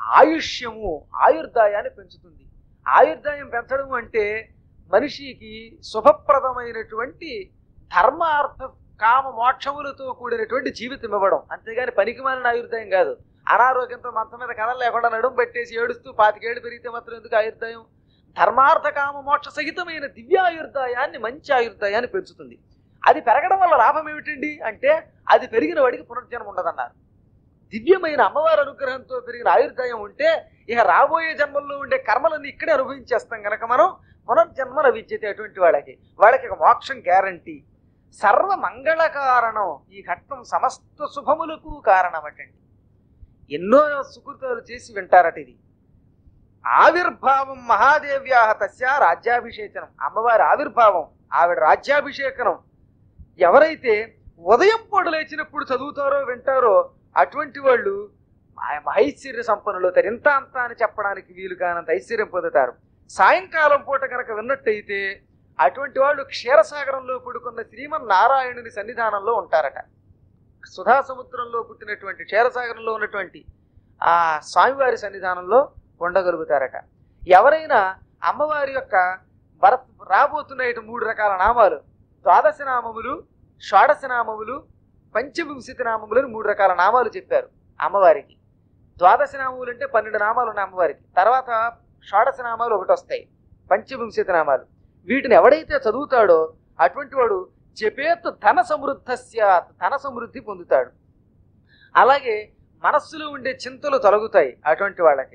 ఆయుష్యము ఆయుర్దాయాన్ని పెంచుతుంది ఆయుర్దాయం పెంచడం అంటే మనిషికి శుభప్రదమైనటువంటి ధర్మ అర్థ కామ మోక్షములతో కూడినటువంటి జీవితం ఇవ్వడం అంతేగాని పనికి మాలిన ఆయుర్దాయం కాదు అనారోగ్యంతో మంచం మీద కథలు లేకుండా నడుము పెట్టేసి ఏడుస్తూ పాతికేళ్ళు పెరిగితే మాత్రం ఎందుకు ఆయుర్దాయం ధర్మార్థ కామ మోక్ష సహితమైన దివ్యాయుర్దాయాన్ని మంచి ఆయుర్దాయాన్ని పెంచుతుంది అది పెరగడం వల్ల లాభం ఏమిటండి అంటే అది పెరిగిన వాడికి పునర్జన్మ ఉండదన్నారు దివ్యమైన అమ్మవారి అనుగ్రహంతో పెరిగిన ఆయుర్దాయం ఉంటే ఇక రాబోయే జన్మల్లో ఉండే కర్మలన్నీ ఇక్కడే అనుభవించేస్తాం గనక మనం పునర్జన్మ లభించేది అటువంటి వాళ్ళకి వాళ్ళకి ఇక మోక్షం గ్యారంటీ సర్వ మంగళ కారణం ఈ ఘట్టం సమస్త శుభములకు కారణం అటండి ఎన్నో సుకృతాలు చేసి వింటారట ఇది ఆవిర్భావం మహాదేవ్యాహ తస్య రాజ్యాభిషేచనం అమ్మవారి ఆవిర్భావం ఆవిడ రాజ్యాభిషేకనం ఎవరైతే ఉదయం పూట లేచినప్పుడు చదువుతారో వింటారో అటువంటి వాళ్ళు ఆ ఐశ్వర్య సంపన్నులు అవుతారు ఇంత అంత అని చెప్పడానికి వీలు కానంత ఐశ్వర్యం పొందుతారు సాయంకాలం పూట కనుక విన్నట్టయితే అటువంటి వాళ్ళు క్షీరసాగరంలో పుడుకున్న శ్రీమన్ నారాయణుని సన్నిధానంలో ఉంటారట సుధా సముద్రంలో పుట్టినటువంటి క్షీరసాగరంలో ఉన్నటువంటి ఆ స్వామివారి సన్నిధానంలో ఉండగలుగుతారట ఎవరైనా అమ్మవారి యొక్క భర రాబోతున్న ఇటు మూడు రకాల నామాలు ద్వాదశ నామములు షోడశ నామములు పంచవింశతి నామములు అని మూడు రకాల నామాలు చెప్పారు అమ్మవారికి ద్వాదశ నామములు అంటే పన్నెండు నామాలు ఉన్నాయి అమ్మవారికి తర్వాత షోడశ నామాలు ఒకటి వస్తాయి పంచవింశతి నామాలు వీటిని ఎవడైతే చదువుతాడో అటువంటి వాడు జపేత్ ధన సమృద్ధస్య ధన సమృద్ధి పొందుతాడు అలాగే మనస్సులో ఉండే చింతలు తొలగుతాయి అటువంటి వాళ్ళకి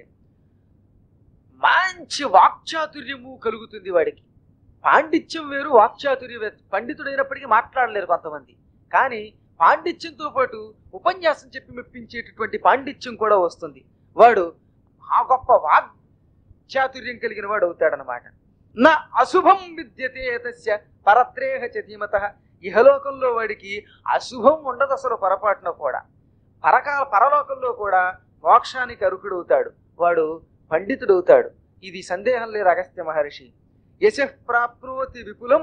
మంచి వాక్చాతుర్యము కలుగుతుంది వాడికి పాండిత్యం వేరు వాక్చాతుర్యం వేరు పండితుడైనప్పటికీ మాట్లాడలేరు కొంతమంది కానీ పాండిత్యంతో పాటు ఉపన్యాసం చెప్పి మెప్పించేటటువంటి పాండిత్యం కూడా వస్తుంది వాడు ఆ గొప్ప వాక్చాతుర్యం కలిగిన వాడు అవుతాడనమాట నా అశుభం విద్యతే తస్య పరత్రేహ చ ధీమత ఇహలోకంలో వాడికి అశుభం ఉండదు అసలు పొరపాటున కూడా పరకాల పరలోకంలో కూడా మోక్షానికి అరుకుడవుతాడు వాడు పండితుడవుతాడు ఇది సందేహం లేదు అగస్త్య మహర్షి యశ ప్రాప్నోతి విపులం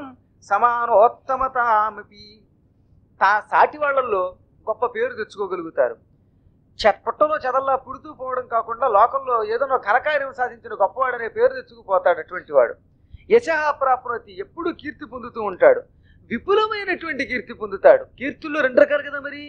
సమానోత్తమతామపి తా సాటి వాళ్ళల్లో గొప్ప పేరు తెచ్చుకోగలుగుతారు చె- పుట్టలో చెదల్లా పుడుతూ పోవడం కాకుండా లోకంలో ఏదైనా ఘనకార్యం సాధించిన గొప్పవాడనే పేరు తెచ్చుకుపోతాడు అటువంటి వాడు యశ ప్రాప్నోతి ఎప్పుడు కీర్తి పొందుతూ ఉంటాడు విపులమైనటువంటి కీర్తి పొందుతాడు కీర్తుల్లో రెండు రకాలు కదా మరి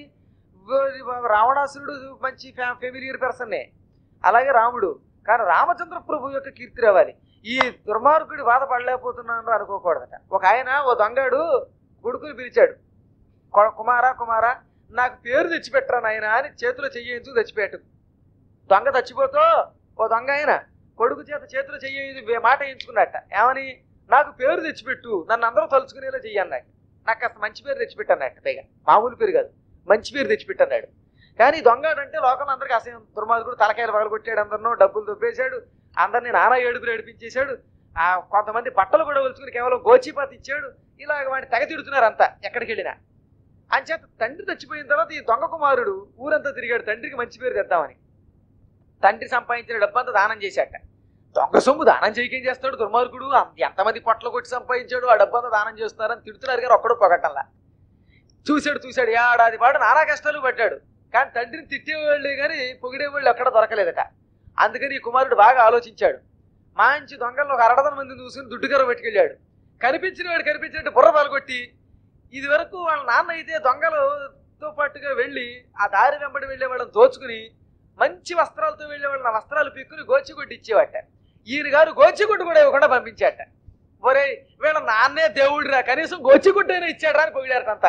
వ- రావణాసురుడు మంచి ఫెమిలియర్ పర్సన్నే అలాగే రాముడు కానీ రామచంద్ర ప్రభు యొక్క కీర్తి రావాలి ఈ దుర్మార్గుడి బాధపడలేకపోతున్నాను అనుకోకూడదట ఒక ఆయన ఓ దొంగాడు కొడుకుని పిలిచాడు "కొ- కుమారా కుమారా నాకు పేరు తెచ్చిపెట్టరా నాయన అని చేతిలో చెయ్యించు తెచ్చిపెట్టు దొంగ చచ్చిపోతూ ఓ దొంగ ఆయన కొడుకు చేత చేతిలో చెయ్యి మాట ఎంచుకున్నట్ట ఏమని నాకు పేరు తెచ్చిపెట్టు నన్ను అందరూ తలుచుకునేలా చెయ్యి అన్నాడు నాకు కాస్త మంచి పేరు తెచ్చిపెట్టన్నట్టు పైగా మామూలు పేరు కాదు మంచి పేరు తెచ్చిపెట్టన్నాడు కానీ దొంగడంటే లోకంలో అందరికీ అసహ్యం దుర్మార్గుడు తలకాయలు పగలగొట్టాడు అందరినో డబ్బులు దొబ్బేశాడు అందరినీ నానా ఏడుపులు ఏడిపించేశాడు ఆ కొంతమంది బట్టలు కూడా ఒలుచుకుని కేవలం గోచిపాత ఇచ్చాడు ఇలాగ వాడిని తెగ తిడుతున్నారు అంతా ఎక్కడికి వెళ్ళినా అంచేత తండ్రి చచ్చిపోయిన తర్వాత ఈ దొంగ కుమారుడు ఊరంతా తిరిగాడు తండ్రికి మంచి పేరు తెద్దామని తండ్రి సంపాదించిన డబ్బంతా దానం చేశాట దొంగ సొమ్ము దానం చేయకేం చేస్తాడు దుర్మార్గుడు అంత- ఎంతమంది పొట్టలు కొట్టి సంపాదించాడు ఆ డబ్బంతా దానం చేస్తున్నారని తిడుతున్నారు కానీ ఒక్కడు పొగట్టంలా చూశాడు చూశాడు ఏడాది పాటు నానా కష్టాలు పడ్డాడు కానీ తండ్రిని తిట్టేవాళ్ళే కానీ పొగిడేవాళ్ళు ఎక్కడ దొరకలేదట అందుకని ఈ కుమారుడు బాగా ఆలోచించాడు మంచి దొంగల్లో ఒక అరడదన మంది చూసుకుని దుడ్డుకర పెట్టుకెళ్ళాడు కనిపించిన వాడు కనిపించినట్టు బుర్ర పాల్గొట్టి ఇది వరకు వాళ్ళ నాన్న అయితే దొంగలతో పాటుగా వెళ్ళి ఆ దారి వెంబడి వెళ్ళే వాళ్ళని దోచుకుని మంచి వస్త్రాలతో వెళ్ళే వాళ్ళని ఆ వస్త్రాలు పిక్కుని గోచిగుడ్డు ఇచ్చేవాట ఈయన గారు గోచిగుడ్డు కూడా ఇవ్వకుండా పంపించాట ఒరే వీళ్ళ నాన్నే దేవుడిరా కనీసం గోచిగుడ్డైనా ఇచ్చాడు అని పొగిడారట అంతా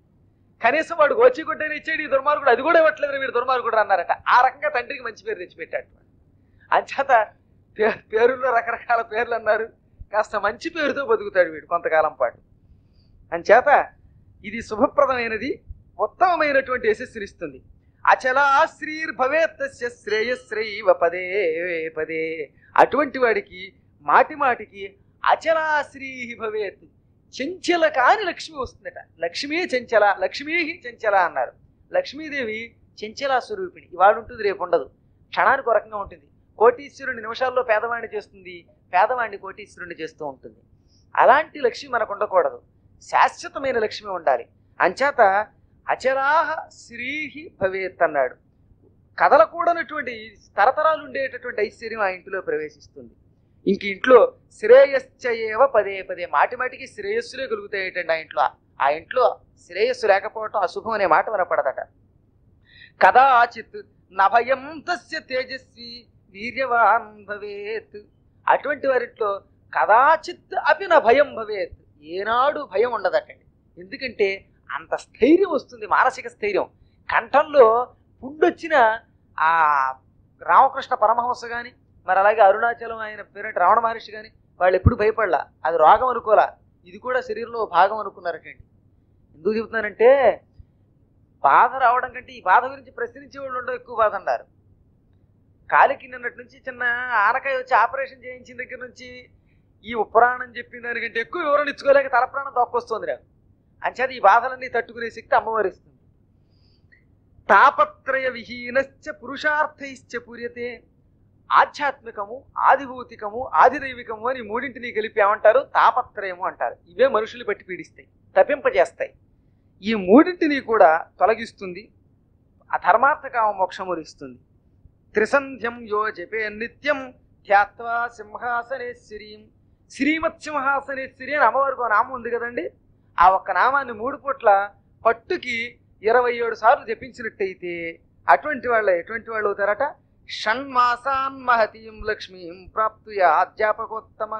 కనీసం వాడు గోచిగుడ్డైనా ఇచ్చాడు ఈ దుర్మార్గుడు అది కూడా ఇవ్వట్లేదు వీడు దుర్మార్గుడు అన్నారట ఆ రకంగా తండ్రికి మంచి పేరు తెచ్చిపెట్టాడు అంచేత పే- పేరుల్లో రకరకాల పేర్లు అన్నారు కాస్త మంచి పేరుతో బతుకుతాడు వీడు కొంతకాలం పాటు అంచేత ఇది శుభప్రదమైనది ఉత్తమమైనటువంటి యశస్సునిస్తుంది అచలా శ్రీర్భవేత్ శ్రేయశ్రైవ పదే పదే అటువంటి వాడికి మాటి మాటికి అచలా శ్రీ భవేత్ చెంచల కాని లక్ష్మి వస్తుందట లక్ష్మీ చెంచల లక్ష్మీ చెంచల అన్నారు లక్ష్మీదేవి చెంచల స్వరూపిణి ఇవాళ ఉంటుంది రేపు ఉండదు క్షణానికి ఒక రకంగా ఉంటుంది కోటీశ్వరుని నిమిషాల్లో పేదవాడిని చేస్తుంది పేదవాడిని కోటీశ్వరుని చేస్తూ ఉంటుంది అలాంటి లక్ష్మి మనకు ఉండకూడదు శాశ్వతమైన లక్ష్మి ఉండాలి అంచేత అచరాహ శ్రీహి భవేత్ అన్నాడు కదలకూడనటువంటి తరతరాలు ఉండేటటువంటి ఐశ్వర్యం ఆ ఇంటిలో ప్రవేశిస్తుంది ఇంక ఇంట్లో శ్రేయస్చయేవ పదే పదే మాటి మాటికి శ్రేయస్సులే కలుగుతాయేటండి ఆ ఇంట్లో ఆ ఇంట్లో శ్రేయస్సు లేకపోవటం అశుభం అనే మాట వినపడదట కదాచిత్ నభయం తస్య తేజస్వి వీర్యవాన్ భవేత్ అటువంటి వారిట్లో కదాచిత్ అపి నా భయం భవేత్ ఏనాడు భయం ఉండదటండి ఎందుకంటే అంత స్థైర్యం వస్తుంది మానసిక స్థైర్యం కంఠంలో పుండొచ్చిన ఆ రామకృష్ణ పరమహంస కానీ మరి అలాగే అరుణాచలం ఆయన పేరెంట్ రావణ మహర్షి కానీ వాళ్ళు ఎప్పుడు భయపడలా అది రోగం అనుకోలా ఇది కూడా శరీరంలో భాగం అనుకున్నారటండి ఎందుకు చెబుతున్నానంటే బాధ రావడం కంటే ఈ బాధ గురించి ప్రశ్నించే వాళ్ళు ఉండవు ఎక్కువ బాధ అన్నారు కాలికి నిన్నటి నుంచి చిన్న ఆనకాయ వచ్చి ఆపరేషన్ చేయించిన దగ్గర నుంచి ఈ ఉప్రాణం చెప్పిన దానికంటే ఎక్కువ వివరణ ఇచ్చుకోలేక తల ప్రాణం తొక్కొస్తుంది నాకు అంచేది ఈ బాధలన్నీ తట్టుకునే శక్తి అమ్మవారిస్తుంది తాపత్రయ విహీనశ్చ పురుషార్థైశ్చ పూర్యతే ఆధ్యాత్మికము ఆదిభౌతికము ఆదిదైవికము అని మూడింటిని కలిపి ఏమంటారు తాపత్రయము అంటారు ఇవే మనుషులు బట్టి పీడిస్తాయి తప్పింపజేస్తాయి ఈ మూడింటిని కూడా తొలగిస్తుంది ఆ ధర్మార్థకామ మోక్షములు ఇస్తుంది త్రిసంధ్యం యో జపే నిత్యం ధ్యాత్వా సింహాసనేశ్వరీం శ్రీమత్ సింహాసనేశ్వరి అని అమ్మవారికి ఒక నామం ఉంది కదండి ఆ ఒక్క నామాన్ని మూడు పూట్ల పట్టుకి ఇరవై ఏడు సార్లు జపించినట్టయితే అటువంటి వాళ్ళు ఎటువంటి వాళ్ళు అవుతారట షణ్మాసాన్ మహతీం లక్ష్మీం ప్రాప్తుయ అధ్యాపకోత్తమ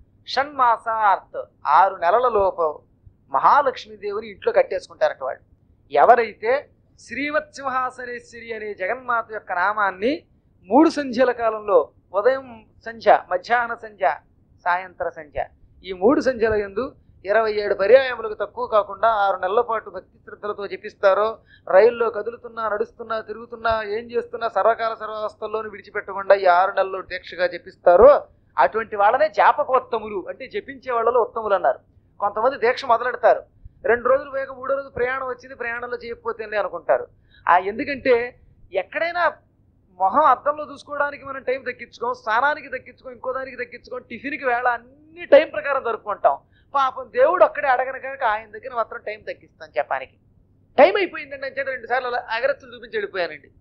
షణ్మాసార్త్ ఆరు నెలల లోపు మహాలక్ష్మీదేవిని ఇంట్లో కట్టేసుకుంటారట వాళ్ళు ఎవరైతే శ్రీవత్ సింహాసనేశ్వరి అనే జగన్మాత యొక్క నామాన్ని మూడు సంధ్యల కాలంలో ఉదయం సంధ్య మధ్యాహ్న సంధ్య సాయంత్ర సంధ్య ఈ మూడు సంధ్యల యందు ఇరవై ఏడు పర్యాయములకు తక్కువ కాకుండా ఆరు నెలల పాటు భక్తి శ్రద్ధలతో జపిస్తారో రైల్లో కదులుతున్నా నడుస్తున్నా తిరుగుతున్నా ఏం చేస్తున్నా సర్వకాల సర్వావస్థల్లోనూ విడిచిపెట్టకుండా ఈ ఆరు నెలలు దీక్షగా జపిస్తారో అటువంటి వాళ్ళనే జాపకోత్తములు అంటే జపించే వాళ్ళలో ఉత్తములు అన్నారు కొంతమంది దీక్ష మొదలెడతారు రెండు రోజులు పోయాక మూడో రోజు ప్రయాణం వచ్చింది ప్రయాణంలో చేయకపోతేనే అనుకుంటారు ఆ ఎందుకంటే ఎక్కడైనా మొహం అద్దంలో చూసుకోవడానికి మనం టైం దక్కించుకోం స్నానానికి దక్కించుకోం ఇంకో దానికి దక్కించుకోం టిఫిన్కి వేళ అన్ని టైం ప్రకారం జరుపుకుంటాం పాపం దేవుడు అక్కడే అడగను కనుక ఆయన దగ్గర మాత్రం టైం తగ్గిస్తాను చెప్పడానికి టైం అయిపోయిందండి అని చెప్పి రెండు సార్లు అలా అగరత్తులు చూపించి వెళ్ళిపోయానండి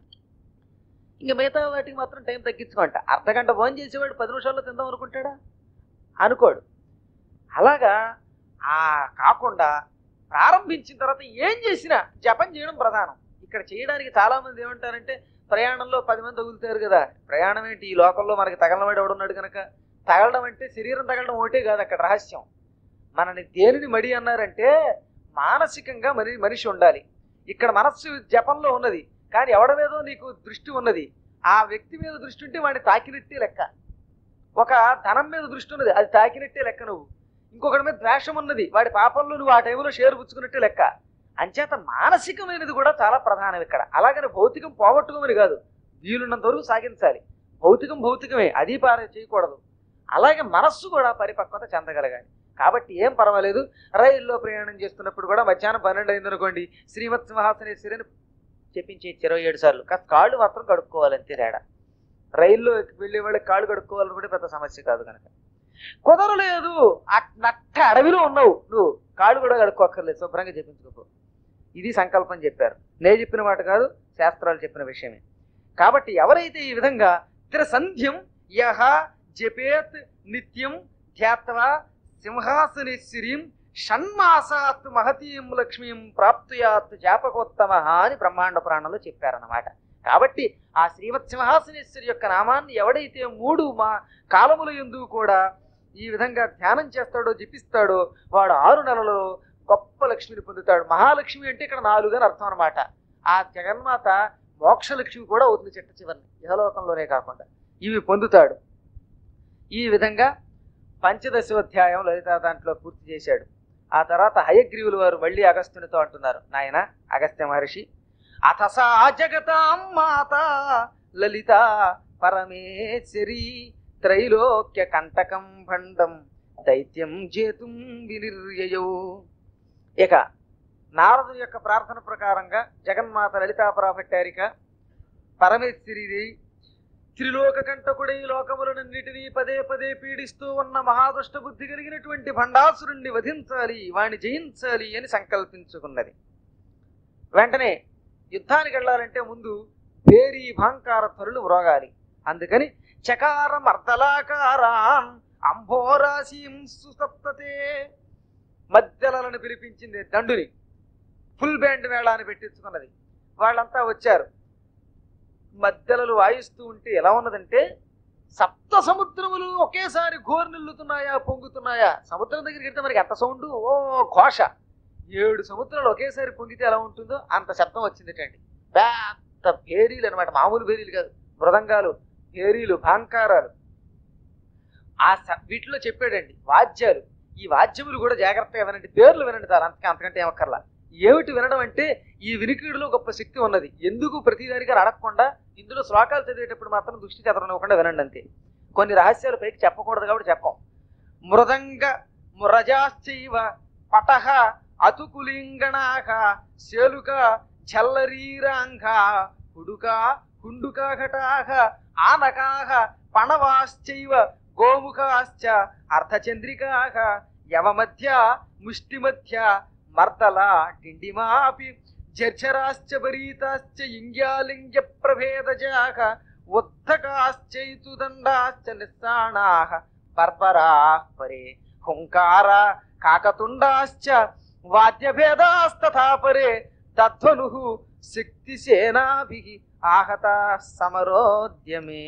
ఇంక మిగతా వాటికి మాత్రం టైం తగ్గించుకోంట అర్ధగంట భోజనం చేసేవాడు పది నిమిషాల్లో తిందాం అనుకుంటాడా అనుకోడు అలాగా ఆ కాకుండా ప్రారంభించిన తర్వాత ఏం చేసినా జపం చేయడం ప్రధానం ఇక్కడ చేయడానికి చాలా మంది ఏమంటారంటే ప్రయాణంలో పది మంది తగులుతారు కదా ప్రయాణం ఏంటి ఈ లోకంలో మనకి తగలవాడు ఎవడున్నాడు కనుక తగలడం అంటే శరీరం తగలడం ఒకటే కాదు అక్కడ రహస్యం మనని దేనిని మడి అన్నారంటే మానసికంగా మరి మనిషి ఉండాలి ఇక్కడ మనస్సు జపంలో ఉన్నది కానీ ఎవడ మీదో నీకు దృష్టి ఉన్నది ఆ వ్యక్తి మీద దృష్టి ఉంటే వాడిని తాకినట్టే లెక్క ఒక ధనం మీద దృష్టి ఉన్నది అది తాకినట్టే లెక్క నువ్వు ఇంకొకటి మీద ద్వేషం ఉన్నది వాడి పాపంలో నువ్వు ఆ టైంలో షేర్ పుచ్చుకున్నట్టే లెక్క అంచేత మానసికమైనది కూడా చాలా ప్రధానం ఇక్కడ అలాగని భౌతికం పోగొట్టుకోమని కాదు వీలున్నంత వరకు సాగించాలి భౌతికం భౌతికమే అది పార చేయకూడదు అలాగే మనస్సు కూడా పరిపక్వత చెందగలగాలి కాబట్టి ఏం పర్వాలేదు రైల్లో ప్రయాణం చేస్తున్నప్పుడు కూడా మధ్యాహ్నం పన్నెండు అయింది అనుకోండి శ్రీమత్ సింహాసనేశ్వరిని చెప్పించే ఇరవై ఏడు సార్లు కాస్త కాళ్ళు మాత్రం కడుక్కోవాలి అంతే తేడా రైల్లో వెళ్ళే వాళ్ళకి కాళ్ళు కడుక్కోవాలనుకుంటే పెద్ద సమస్య కాదు కనుక కుదరలేదు ఆ నక్క అడవిలో ఉన్నావు నువ్వు కాళ్ళు కూడా కడుక్కోక్కర్లేదు శుభ్రంగా చెప్పించుకోపో ఇది సంకల్పం చెప్పారు నేను చెప్పిన మాట కాదు శాస్త్రాలు చెప్పిన విషయమే కాబట్టి ఎవరైతే ఈ విధంగా త్రిసంధ్యం యహ జపేత్ నిత్యం ధ్యాత్వా సింహాసనేశ్వరీం షణ్మాసాత్ మహతీం లక్ష్మీం ప్రాప్తుయాత్ జాపకోత్తమ అని బ్రహ్మాండ పురాణంలో చెప్పారన్నమాట కాబట్టి ఆ శ్రీమత్ సింహాసనేశ్వరి యొక్క నామాన్ని ఎవడైతే మూడు మా కాలముల ఎందు కూడా ఈ విధంగా ధ్యానం చేస్తాడో జపిస్తాడో వాడు ఆరు నెలలలో గొప్ప లక్ష్మిని పొందుతాడు మహాలక్ష్మి అంటే ఇక్కడ నాలుగు అని అర్థం అనమాట ఆ జగన్మాత మోక్షలక్ష్మి కూడా అవుతుంది చెట్ట చివరిని ఇహలోకంలోనే కాకుండా ఇవి పొందుతాడు ఈ విధంగా పంచదశోధ్యాయం లలిత దాంట్లో పూర్తి చేశాడు ఆ తర్వాత హయగ్రీవులు వారు మళ్ళీ అగస్త్యునితో అంటున్నారు నాయన అగస్త్య మహర్షి అథ సా జగతాం మాత లలిత పరమేశ్వరి త్రైలోక్య కంటకం భండం దైత్యం జేతుం వినిర్యయో ఇక నారదుని యొక్క ప్రార్థన ప్రకారంగా జగన్మాత లలితా ప్రాభట్టారిక పరమేశ్వరి త్రిలోక కంటకుడై లోకములనన్నిటినీ పదే పదే పీడిస్తూ ఉన్న మహాదుష్ట బుద్ధి కలిగినటువంటి భండాసురుణ్ణి వధించాలి వాణ్ణి జయించాలి అని సంకల్పించుకున్నది వెంటనే యుద్ధానికి వెళ్ళాలంటే ముందు పేరీ భాంకార ధ్వనులు మ్రోగాలి అందుకని చకార మర్దలాకారాన్ అంభోరాశీం సుసప్తతే మధ్యలను పిలిపించింది దండుని ఫుల్ బ్యాండ్ మేళాన్ని పెట్టించుకున్నది వాళ్ళంతా వచ్చారు మధ్యలలు వాయిస్తూ ఉంటే ఎలా ఉన్నదంటే సప్త సముద్రములు ఒకేసారి ఘోర్నిల్లుతున్నాయా పొంగుతున్నాయా సముద్రం దగ్గరికి వెళ్తే మనకి ఎంత సౌండ్ ఓ ఘోష ఏడు సముద్రాలు ఒకేసారి పొంగితే ఎలా ఉంటుందో అంత శబ్దం వచ్చిందిటండి పెద్ద భేరీలు అనమాట మామూలు భేరీలు కాదు మృదంగాలు భేరీలు భాంకారాలు ఆ స- వీటిలో చెప్పాడండి వాద్యాలు ఈ వాద్యములు కూడా జాగ్రత్తగా వినండి పేర్లు వినండి సార్ అంతకే అంతకంటే ఏమక్కర్లా ఏమిటి వినడం అంటే ఈ వినికిడిలో గొప్ప శక్తి ఉన్నది ఎందుకు ప్రతిదానిగా అడగకుండా ఇందులో శ్లోకాలు చదివేటప్పుడు మాత్రం దృష్టి చెదరనివ్వకుండా వినండి అంతే కొన్ని రహస్యాలు పైకి చెప్పకూడదు కాబట్టి చెప్పం మృదంగ మురజాశ్చైవ పటహ అతుకులింగణాక శేలుక చల్లరీరాంఘ కుడుక కుండుకాఘటాహ ఆనకాహ పణవాశ్చైవ గోముఖాశ్చ అర్ధచంద్రికాహ యవమధ్య ముష్టిమధ్య మర్దల డిండిమాపి జర్జరాశ్చ బరీతాశ్చ ఇంగ్యాలింగ్య ప్రభేదజాక ఉద్ధకాశ్చైతు దండాశ్చ నిస్సాణాః బర్బరాః పరే హుంకార కాకతుండాశ్చ వాద్యభేదాస్తథా పరే తద్వనుః శక్తిసేనాభిః ఆహత సమరోద్యమే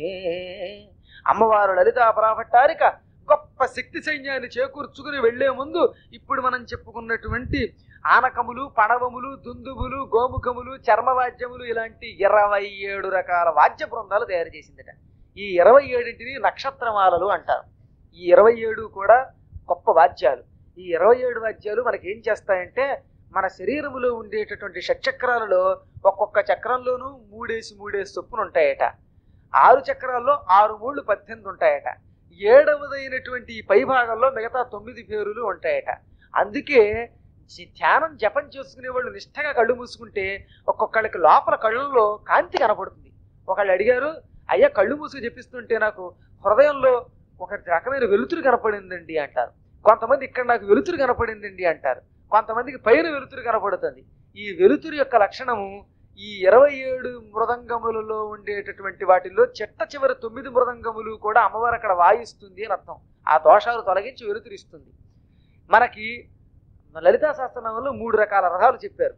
అమ్మవారు లలితా పరాభట్టారిక గొప్ప శక్తి సైన్యాన్ని చేకూర్చుకుని వెళ్లే ముందు ఇప్పుడు మనం చెప్పుకున్నటువంటి ఆనకములు పణవములు దుందుబులు గోముఖములు చర్మవాద్యములు ఇలాంటి ఇరవై ఏడు రకాల వాద్య బృందాలు తయారు చేసిందట ఈ ఇరవై ఏడింటిని నక్షత్రమాలలు అంటారు ఈ ఇరవై ఏడు కూడా గొప్ప వాద్యాలు ఈ ఇరవై ఏడు వాద్యాలు మనకి ఏం చేస్తాయంటే మన శరీరములో ఉండేటటువంటి షట్చక్రాలలో ఒక్కొక్క చక్రంలోనూ మూడేసి మూడేసి చొప్పున ఉంటాయట ఆరు చక్రాల్లో ఆరు మూళ్ళు పద్దెనిమిది ఉంటాయట ఏడవదైనటువంటి ఈ పై భాగంలో మిగతా తొమ్మిది పేరులు ఉంటాయట అందుకే జి- ధ్యానం జపం చేసుకునే వాళ్ళు నిష్టగా కళ్ళు మూసుకుంటే ఒక్కొక్కళ్ళకి లోపల కళ్ళల్లో కాంతి కనపడుతుంది ఒకళ్ళు అడిగారు అయ్యా కళ్ళు మూసుకు చెప్పిస్తుంటే నాకు హృదయంలో ఒక రకమైన వెలుతురు కనపడిందండి అంటారు కొంతమంది ఇక్కడ నాకు వెలుతురు కనపడిందండి అంటారు కొంతమందికి పైన వెలుతురు కనపడుతుంది ఈ వెలుతురు యొక్క లక్షణము ఈ ఇరవై ఏడు మృదంగములలో ఉండేటటువంటి వాటిల్లో చిట్ట చివరి తొమ్మిది మృదంగములు కూడా అమ్మవారు అక్కడ వాయిస్తుంది అని అర్థం ఆ దోషాలు తొలగించి వెలుతురిస్తుంది మనకి లలితా శాస్త్రనామంలో మూడు రకాల రథాలు చెప్పారు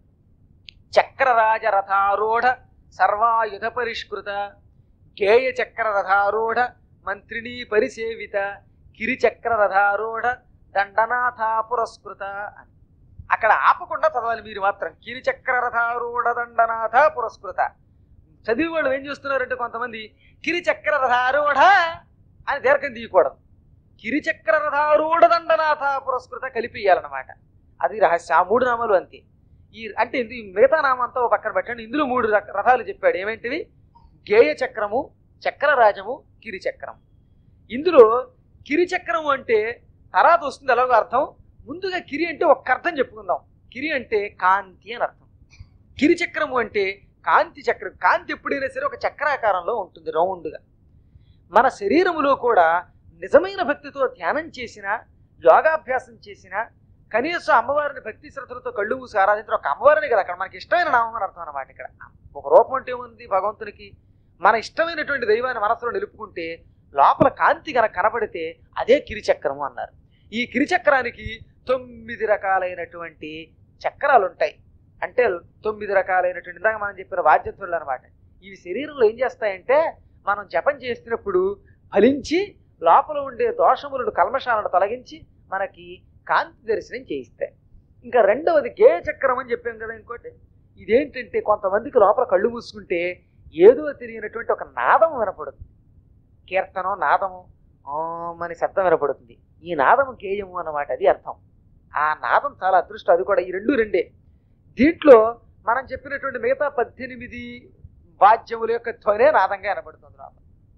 చక్రరాజ రథారూఢ సర్వాయుధ పరిష్కృత గేయ చక్ర రథారూఢ మంత్రిణీ పరిసేవిత కిరి చక్ర రథారూఢ దండనాథ పురస్కృత అని అక్కడ ఆపకుండా చదవాలి మీరు మాత్రం కిరి చక్ర రథారూఢ దండనాథ పురస్కృత చదివి వాళ్ళు ఏం చేస్తున్నారంటే కొంతమంది కిరి చక్ర రథారూఢ అని దీర్ఘం తీయకూడదు కిరి చక్ర రథారూఢ దండనాథ పురస్కృత కలిపియాలన్నమాట అది రహస్య ఆ మూడు నామాలు అంతే ఈ అంటే ఇది మిగతా నామంతా ఒక పక్కన పెట్టండి ఇందులో మూడు రక- రథాలు చెప్పాడు ఏమేంటివి గేయ చక్రము చక్రరాజము కిరి చక్రం ఇందులో కిరి చక్రము అంటే తర్వాత వస్తుంది ఎలాగో అర్థం ముందుగా కిరి అంటే ఒక్క అర్థం చెప్పుకుందాం కిరి అంటే కాంతి అని అర్థం కిరి చక్రము అంటే కాంతి చక్రం కాంతి ఎప్పుడైనా సరే ఒక చక్రాకారంలో ఉంటుంది రౌండ్గా మన శరీరములో కూడా నిజమైన భక్తితో ధ్యానం చేసిన యోగాభ్యాసం చేసిన కనీసం అమ్మవారిని భక్తి శ్రద్ధలతో కళ్ళు మూసి ఆరాధించడం ఒక అమ్మవారిని కదా అక్కడ మనకి ఇష్టమైన నామం అని అర్థం అనమాట ఇక్కడ ఒక రూపం అంటే ఉంది భగవంతునికి మన ఇష్టమైనటువంటి దైవాన్ని మనసులో నిలుపుకుంటే లోపల కాంతి కనుక కనపడితే అదే కిరిచక్రము అన్నారు ఈ కిరిచక్రానికి తొమ్మిది రకాలైనటువంటి చక్రాలు ఉంటాయి అంటే తొమ్మిది రకాలైనటువంటి ఇందాక మనం చెప్పిన బాధ్యతలు అనమాట ఇవి శరీరంలో ఏం చేస్తాయంటే మనం జపం చేస్తున్నప్పుడు ఫలించి లోపల ఉండే దోషములను కల్మషాలను తొలగించి మనకి కాంతి దర్శనం చేయిస్తాయి ఇంకా రెండవది గేయ చక్రం అని చెప్పాం కదా ఇంకోటి ఇదేంటంటే కొంతమందికి లోపల కళ్ళు మూసుకుంటే ఏదో తెలియనటువంటి ఒక నాదం వినపడుతుంది కీర్తనం నాదము ఓం అని శబ్దం వినపడుతుంది ఈ నాదము గేయము అన్నమాట అది అర్థం ఆ నాదం చాలా అదృష్టం అది కూడా ఈ రెండు రెండే దీంట్లో మనం చెప్పినటువంటి మిగతా పద్దెనిమిది వాద్యముల యొక్క ధ్వనే నాదంగా వినపడుతుంది లోపల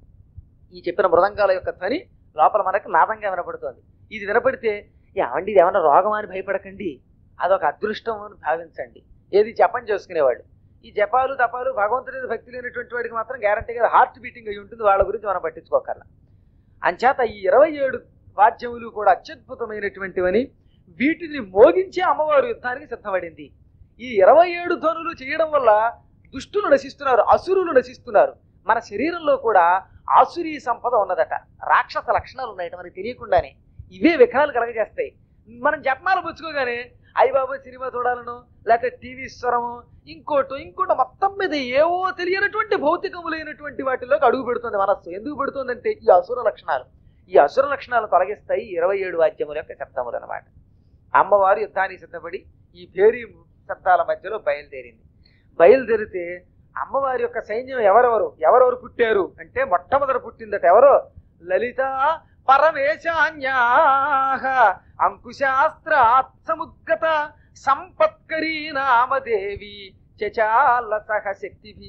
ఈ చెప్పిన మృదంగాల యొక్క ధ్వని లోపల మనకు నాదంగా వినపడుతుంది ఇది వినపడితే ఏమండి ఇది ఏమన్నా రోగం అని భయపడకండి అదొక అదృష్టం అని భావించండి ఏది జపం చేసుకునేవాళ్ళు ఈ జపాలు తపాలు భగవంతుడి మీద భక్తి లేనటువంటి వాడికి మాత్రం గ్యారంటీగా హార్ట్ బీటింగ్ అయి ఉంటుంది వాళ్ళ గురించి మనం పట్టించుకోకర్లా అంచేత ఈ ఇరవై ఏడు వాద్యములు కూడా అత్యద్భుతమైనటువంటివని వీటిని మోగించే అమ్మవారు యుద్ధానికి సిద్ధపడింది ఈ ఇరవై ఏడు ధ్వనులు చేయడం వల్ల దుష్టులు నశిస్తున్నారు అసురులు నశిస్తున్నారు మన శరీరంలో కూడా ఆసురీ సంపద ఉన్నదట రాక్షస లక్షణాలు ఉన్నాయట మనకి తెలియకుండానే ఇవే విఘ్నాలు కలగజేస్తాయి మనం జపమాలు పుచ్చుకోగానే అయ్య బాబా సినిమా చూడాలను లేకపోతే టీవీ స్వరము ఇంకోటి ఇంకోటి మొత్తం మీద ఏవో తెలియనటువంటి భౌతికములైనటువంటి వాటిలోకి అడుగు పెడుతుంది మనస్సు ఎందుకు పెడుతుందంటే ఈ అసుర లక్షణాలు ఈ అసుర లక్షణాలు తొలగిస్తాయి ఇరవై ఏడు వాద్యముల యొక్క శబ్దములు అనమాట అమ్మవారు యుద్ధానికి సిద్ధపడి ఈ భేరీ శబ్దాల మధ్యలో బయలుదేరింది బయలుదేరితే అమ్మవారి యొక్క సైన్యం ఎవరెవరు ఎవరెవరు పుట్టారు అంటే మొట్టమొదట పుట్టిందట ఎవరు లలిత పరమేశాన్యాహ అంకుశాస్త్రాత్సముద్గత సంపత్కరీ నామదేవి చచాల సహ శక్తిభి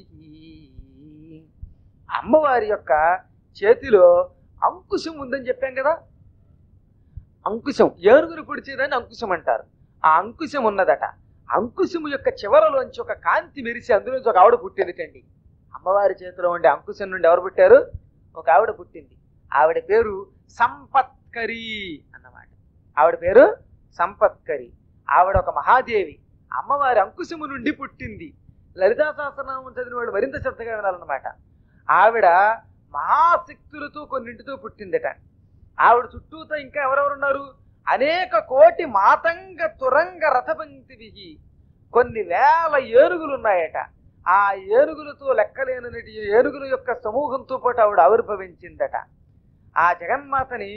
అమ్మవారి యొక్క చేతిలో అంకుశం ఉందని చెప్పాం కదా అంకుశం ఏనుగును పొడిచేదాన్ని అంకుశం అంటారు ఆ అంకుశం ఉన్నదట అంకుశము యొక్క చివరలోంచి ఒక కాంతి మెరిసి అందులోంచి ఒక ఆవిడ పుట్టిందిటండి అమ్మవారి చేతిలో ఉండే అంకుశం నుండి ఎవరు పుట్టారు ఒక ఆవిడ పుట్టింది ఆవిడ పేరు సంపత్కరి అన్నమాట ఆవిడ పేరు సంపత్కరి ఆవిడ ఒక మహాదేవి అమ్మవారి అంకుశము నుండి పుట్టింది లలితా సహస్రనామం చదివిన వాడు మరింత శ్రద్ధగా వినాలన్నమాట ఆవిడ మహాశక్తులతో కొన్నింటితో పుట్టిందట ఆవిడ చుట్టూతో ఇంకా ఎవరెవరున్నారు అనేక కోటి మాతంగ తురంగ రథపంక్తివి కొన్ని వేల ఏనుగులు ఉన్నాయట ఆ ఏనుగులతో లెక్కలేనటి ఏనుగుల యొక్క సమూహంతో పాటు ఆవిడ ఆవిర్భవించిందట ఆ జగన్మాతని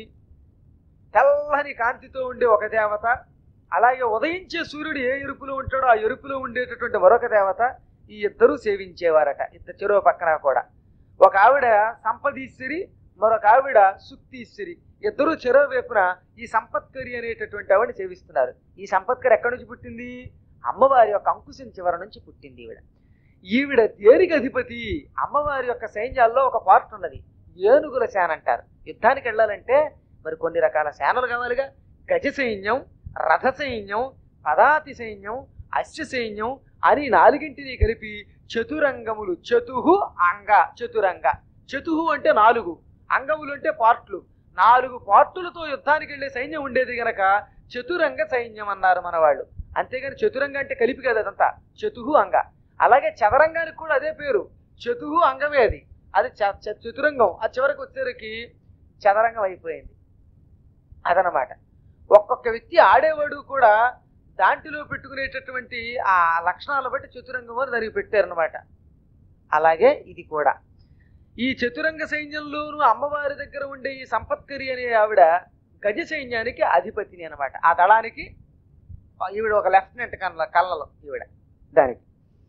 తెల్లని కాంతితో ఉండే ఒక దేవత అలాగే ఉదయించే సూర్యుడు ఏ ఎరుపులో ఉంటాడో ఆ ఎరుపులో ఉండేటటువంటి మరొక దేవత ఈ ఇద్దరు సేవించేవారట ఇద్దరు చెరువు పక్కన కూడా ఒక ఆవిడ సంపదీశ్వరి మరొక ఆవిడ సుక్తీశ్వరి ఇద్దరు చెరువు వైపున ఈ సంపత్కరి అనేటటువంటి ఆవిడ సేవిస్తున్నారు ఈ సంపత్కరి ఎక్కడి నుంచి పుట్టింది అమ్మవారి యొక్క అంకుశం చివరి నుంచి పుట్టింది ఈవిడ ఈవిడ దేనికి అధిపతి అమ్మవారి యొక్క సైన్యాల్లో ఒక పార్ట్ ఉన్నది ఏనుగుల సేన అంటారు యుద్ధానికి వెళ్ళాలంటే మరి కొన్ని రకాల సేనలు కావాలిగా గజ సైన్యం రథ సైన్యం పదాతి సైన్యం అశ్వ సైన్యం అని నాలుగింటిని కలిపి చతురంగములు చతుహు అంగ చతురంగ చతుహు అంటే నాలుగు అంగములు అంటే పార్ట్లు నాలుగు పార్టులతో యుద్ధానికి వెళ్ళే సైన్యం ఉండేది గనక చతురంగ సైన్యం అన్నారు మన వాళ్ళు అంతేగాని చతురంగ అంటే కలిపి కదా అదంతా చతుహు అంగ అలాగే చదరంగానికి కూడా అదే పేరు చతుహు అంగమే అది అది చ- చ- చతురంగం ఆ చివరికి వచ్చేసరికి చదరంగం అయిపోయింది అదనమాట ఒక్కొక్క వ్యక్తి ఆడేవాడు కూడా దాంట్లో పెట్టుకునేటటువంటి ఆ లక్షణాలు బట్టి చతురంగం అని దానికి పెట్టారనమాట అలాగే ఇది కూడా ఈ చతురంగ సైన్యంలోనూ అమ్మవారి దగ్గర ఉండే ఈ సంపత్కరి అనే ఆవిడ గజ సైన్యానికి అధిపతిని అనమాట ఆ దళానికి ఈవిడ ఒక లెఫ్టినెంట్ కళ్ళ కళ్ళలో ఈవిడ దానికి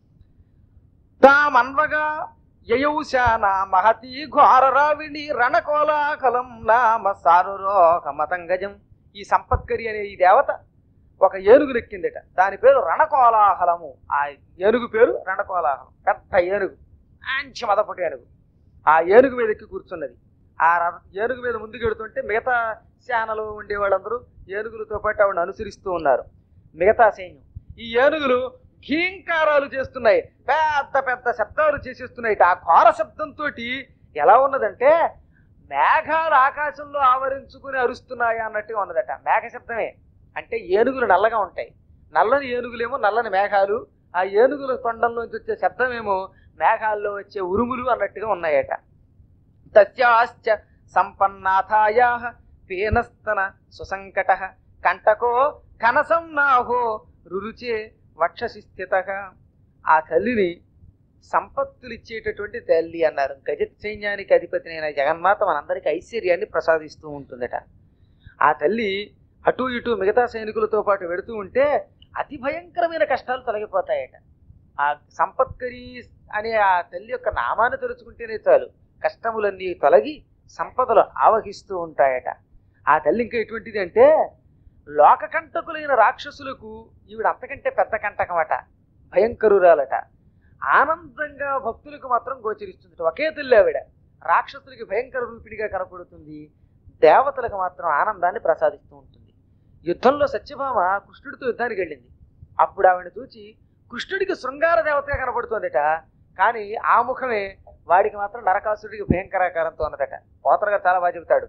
తామన్వగా యయౌశాన మహతి ఘోర రావిణి రణకోలాకలం నామ సారురోహ మతంగజం ఈ సంపత్కరి అనే ఈ దేవత ఒక ఏనుగు నెక్కిందట దాని పేరు రణకోలాహలము ఆ ఏనుగు పేరు రణకోలాహలం పెద్ద ఏనుగు మంచి మదపటి ఏనుగు ఆ ఏనుగు మీద ఎక్కి కూర్చున్నది ఆ రథ- ఏనుగు మీద ముందుకు వెడుతుంటే మిగతా శానలో ఉండే వాళ్ళందరూ ఏనుగులతో పాటు ఆవిడ అనుసరిస్తూ ఉన్నారు మిగతా సైన్యం ఈ ఏనుగులు ఘీంకారాలు చేస్తున్నాయి పెద్ద పెద్ద శబ్దాలు చేసేస్తున్నాయి ఆ ఘోర శబ్దంతో ఎలా ఉన్నదంటే మేఘాలు ఆకాశంలో ఆవరించుకుని అరుస్తున్నాయి అన్నట్టుగా ఉన్నదట మేఘ శబ్దమే అంటే ఏనుగులు నల్లగా ఉంటాయి నల్లని ఏనుగులేమో నల్లని మేఘాలు ఆ ఏనుగుల తొండంలోంచి వచ్చే శబ్దమేమో మేఘాల్లో వచ్చే ఉరుములు అన్నట్టుగా ఉన్నాయట తస్యాశ్చ సంపన్నాథాయా పేనస్తన సుసంకట కంటకో కనసం నాహో రురుచే వక్షసి స్థిత ఆ తల్లిని సంపత్తులు ఇచ్చేటటువంటి తల్లి అన్నారు గజ సైన్యానికి అధిపతినైన జగన్మాత మనందరికి ఐశ్వర్యాన్ని ప్రసాదిస్తూ ఉంటుందట ఆ తల్లి అటు ఇటు మిగతా సైనికులతో పాటు వెడుతూ ఉంటే అతి భయంకరమైన కష్టాలు తొలగిపోతాయట ఆ సంపత్కరి అనే ఆ తల్లి యొక్క నామాన్ని తలుచుకుంటేనే చాలు కష్టములన్నీ తొలగి సంపదలు ఆవహిస్తూ ఉంటాయట ఆ తల్లి ఇంకా ఎటువంటిది అంటే లోకకంటకులైన రాక్షసులకు ఈవిడ అంతకంటే పెద్ద కంటకమట భయంకరురాలట ఆనందంగా భక్తులకు మాత్రం గోచరిస్తుంది ఒకే తల్లి ఆవిడ రాక్షసులకి భయంకర రూపిణిగా కనపడుతుంది దేవతలకు మాత్రం ఆనందాన్ని ప్రసాదిస్తూ ఉంటుంది యుద్ధంలో సత్యభామ కృష్ణుడితో యుద్ధానికి వెళ్ళింది అప్పుడు ఆవిడ చూచి కృష్ణుడికి శృంగార దేవతగా కనపడుతోందట కానీ ఆ ముఖమే వాడికి మాత్రం నరకాసుడికి భయంకరాకారంతో ఉన్నదట పోతరగా చాలా బాగా చెబుతాడు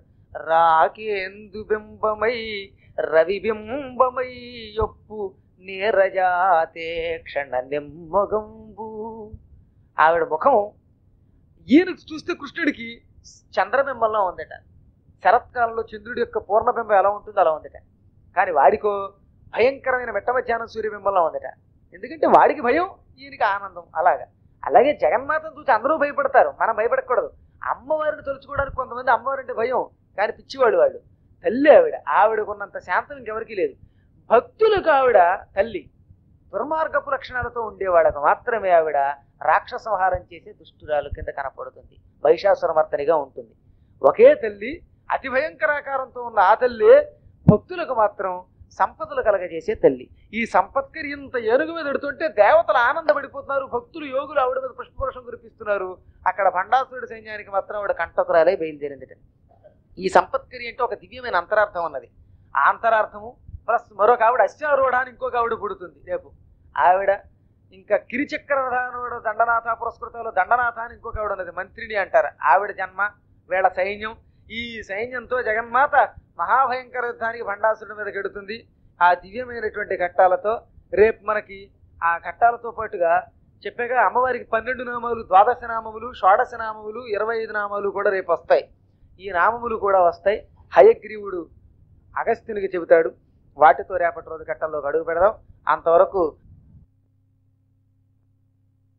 రాకేందు బింబమై రవి బింబమై యొప్పు నీరజాతే క్షణ నిమ్మగంబు ఆవిడ ముఖం ఈయన చూస్తే కృష్ణుడికి చంద్రబింబంలో ఉందట శరత్కాలంలో చంద్రుడి యొక్క పూర్ణబింబం ఎలా ఉంటుందో అలా ఉందట కానీ వాడికో భయంకరమైన మెట్ట మధ్యాహ్నం సూర్యబింబంలో ఉందట ఎందుకంటే వాడికి భయం ఈయనకి ఆనందం అలాగా అలాగే జగన్మాతను చూసి అందరూ భయపడతారు మనం భయపడకూడదు అమ్మవారిని తలుచుకోవడానికి కొంతమంది అమ్మవారంటే భయం కానీ పిచ్చివాళ్ళు వాళ్ళు తల్లి ఆవిడ ఆవిడకున్నంత శాంతం ఇంకెవరికీ లేదు భక్తులకు ఆవిడ తల్లి దుర్మార్గపు లక్షణాలతో ఉండేవాళ్ళకు మాత్రమే ఆవిడ రాక్షస సంహారం చేసే దుష్టురాలు కింద కనపడుతుంది మహిషాసురమర్తనిగా ఉంటుంది ఒకే తల్లి అతి భయంకరాకారంతో ఉన్న ఆ తల్లి భక్తులకు మాత్రం సంపదలు కలగజేసే తల్లి ఈ సంపత్కరి ఇంత ఏనుగు మీద ఎడుతుంటే దేవతలు ఆనందపడిపోతున్నారు భక్తులు యోగులు ఆవిడ మీద పుష్పవర్షం కురిపిస్తున్నారు అక్కడ భండాసురుడి సైన్యానికి మాత్రం ఆవిడ కంటకురాలే బయలుదేరింది ఈ సంపత్కరి అంటే ఒక దివ్యమైన అంతరార్థం ఉన్నది ఆ అంతరార్థము ప్లస్ మరొక ఆవిడ అశ్వారూఢ అని ఇంకొక ఆవిడ పుడుతుంది రేపు ఆవిడ ఇంకా కిరిచక్రధానుడు దండనాథ పురస్కృతంలో దండనాథ అని ఇంకొక ఆవిడ ఉన్నది మంత్రిని అంటారు ఆవిడ జన్మ వీళ్ళ సైన్యం ఈ సైన్యంతో జగన్మాత మహాభయంకర యుద్ధానికి భండాసురుడి మీద గెడుతుంది ఆ దివ్యమైనటువంటి ఘట్టాలతో రేపు మనకి ఆ ఘట్టాలతో పాటుగా చెప్పాగా అమ్మవారికి పన్నెండు నామాలు ద్వాదశ నామములు షోడశ నామములు ఇరవై ఐదు నామాలు కూడా రేపు వస్తాయి ఈ నామములు కూడా వస్తాయి హయగ్రీవుడు అగస్త్యునికి చెబుతాడు వాటితో రేపటి రోజు ఘట్టంలోకి అడుగు పెడదాం అంతవరకు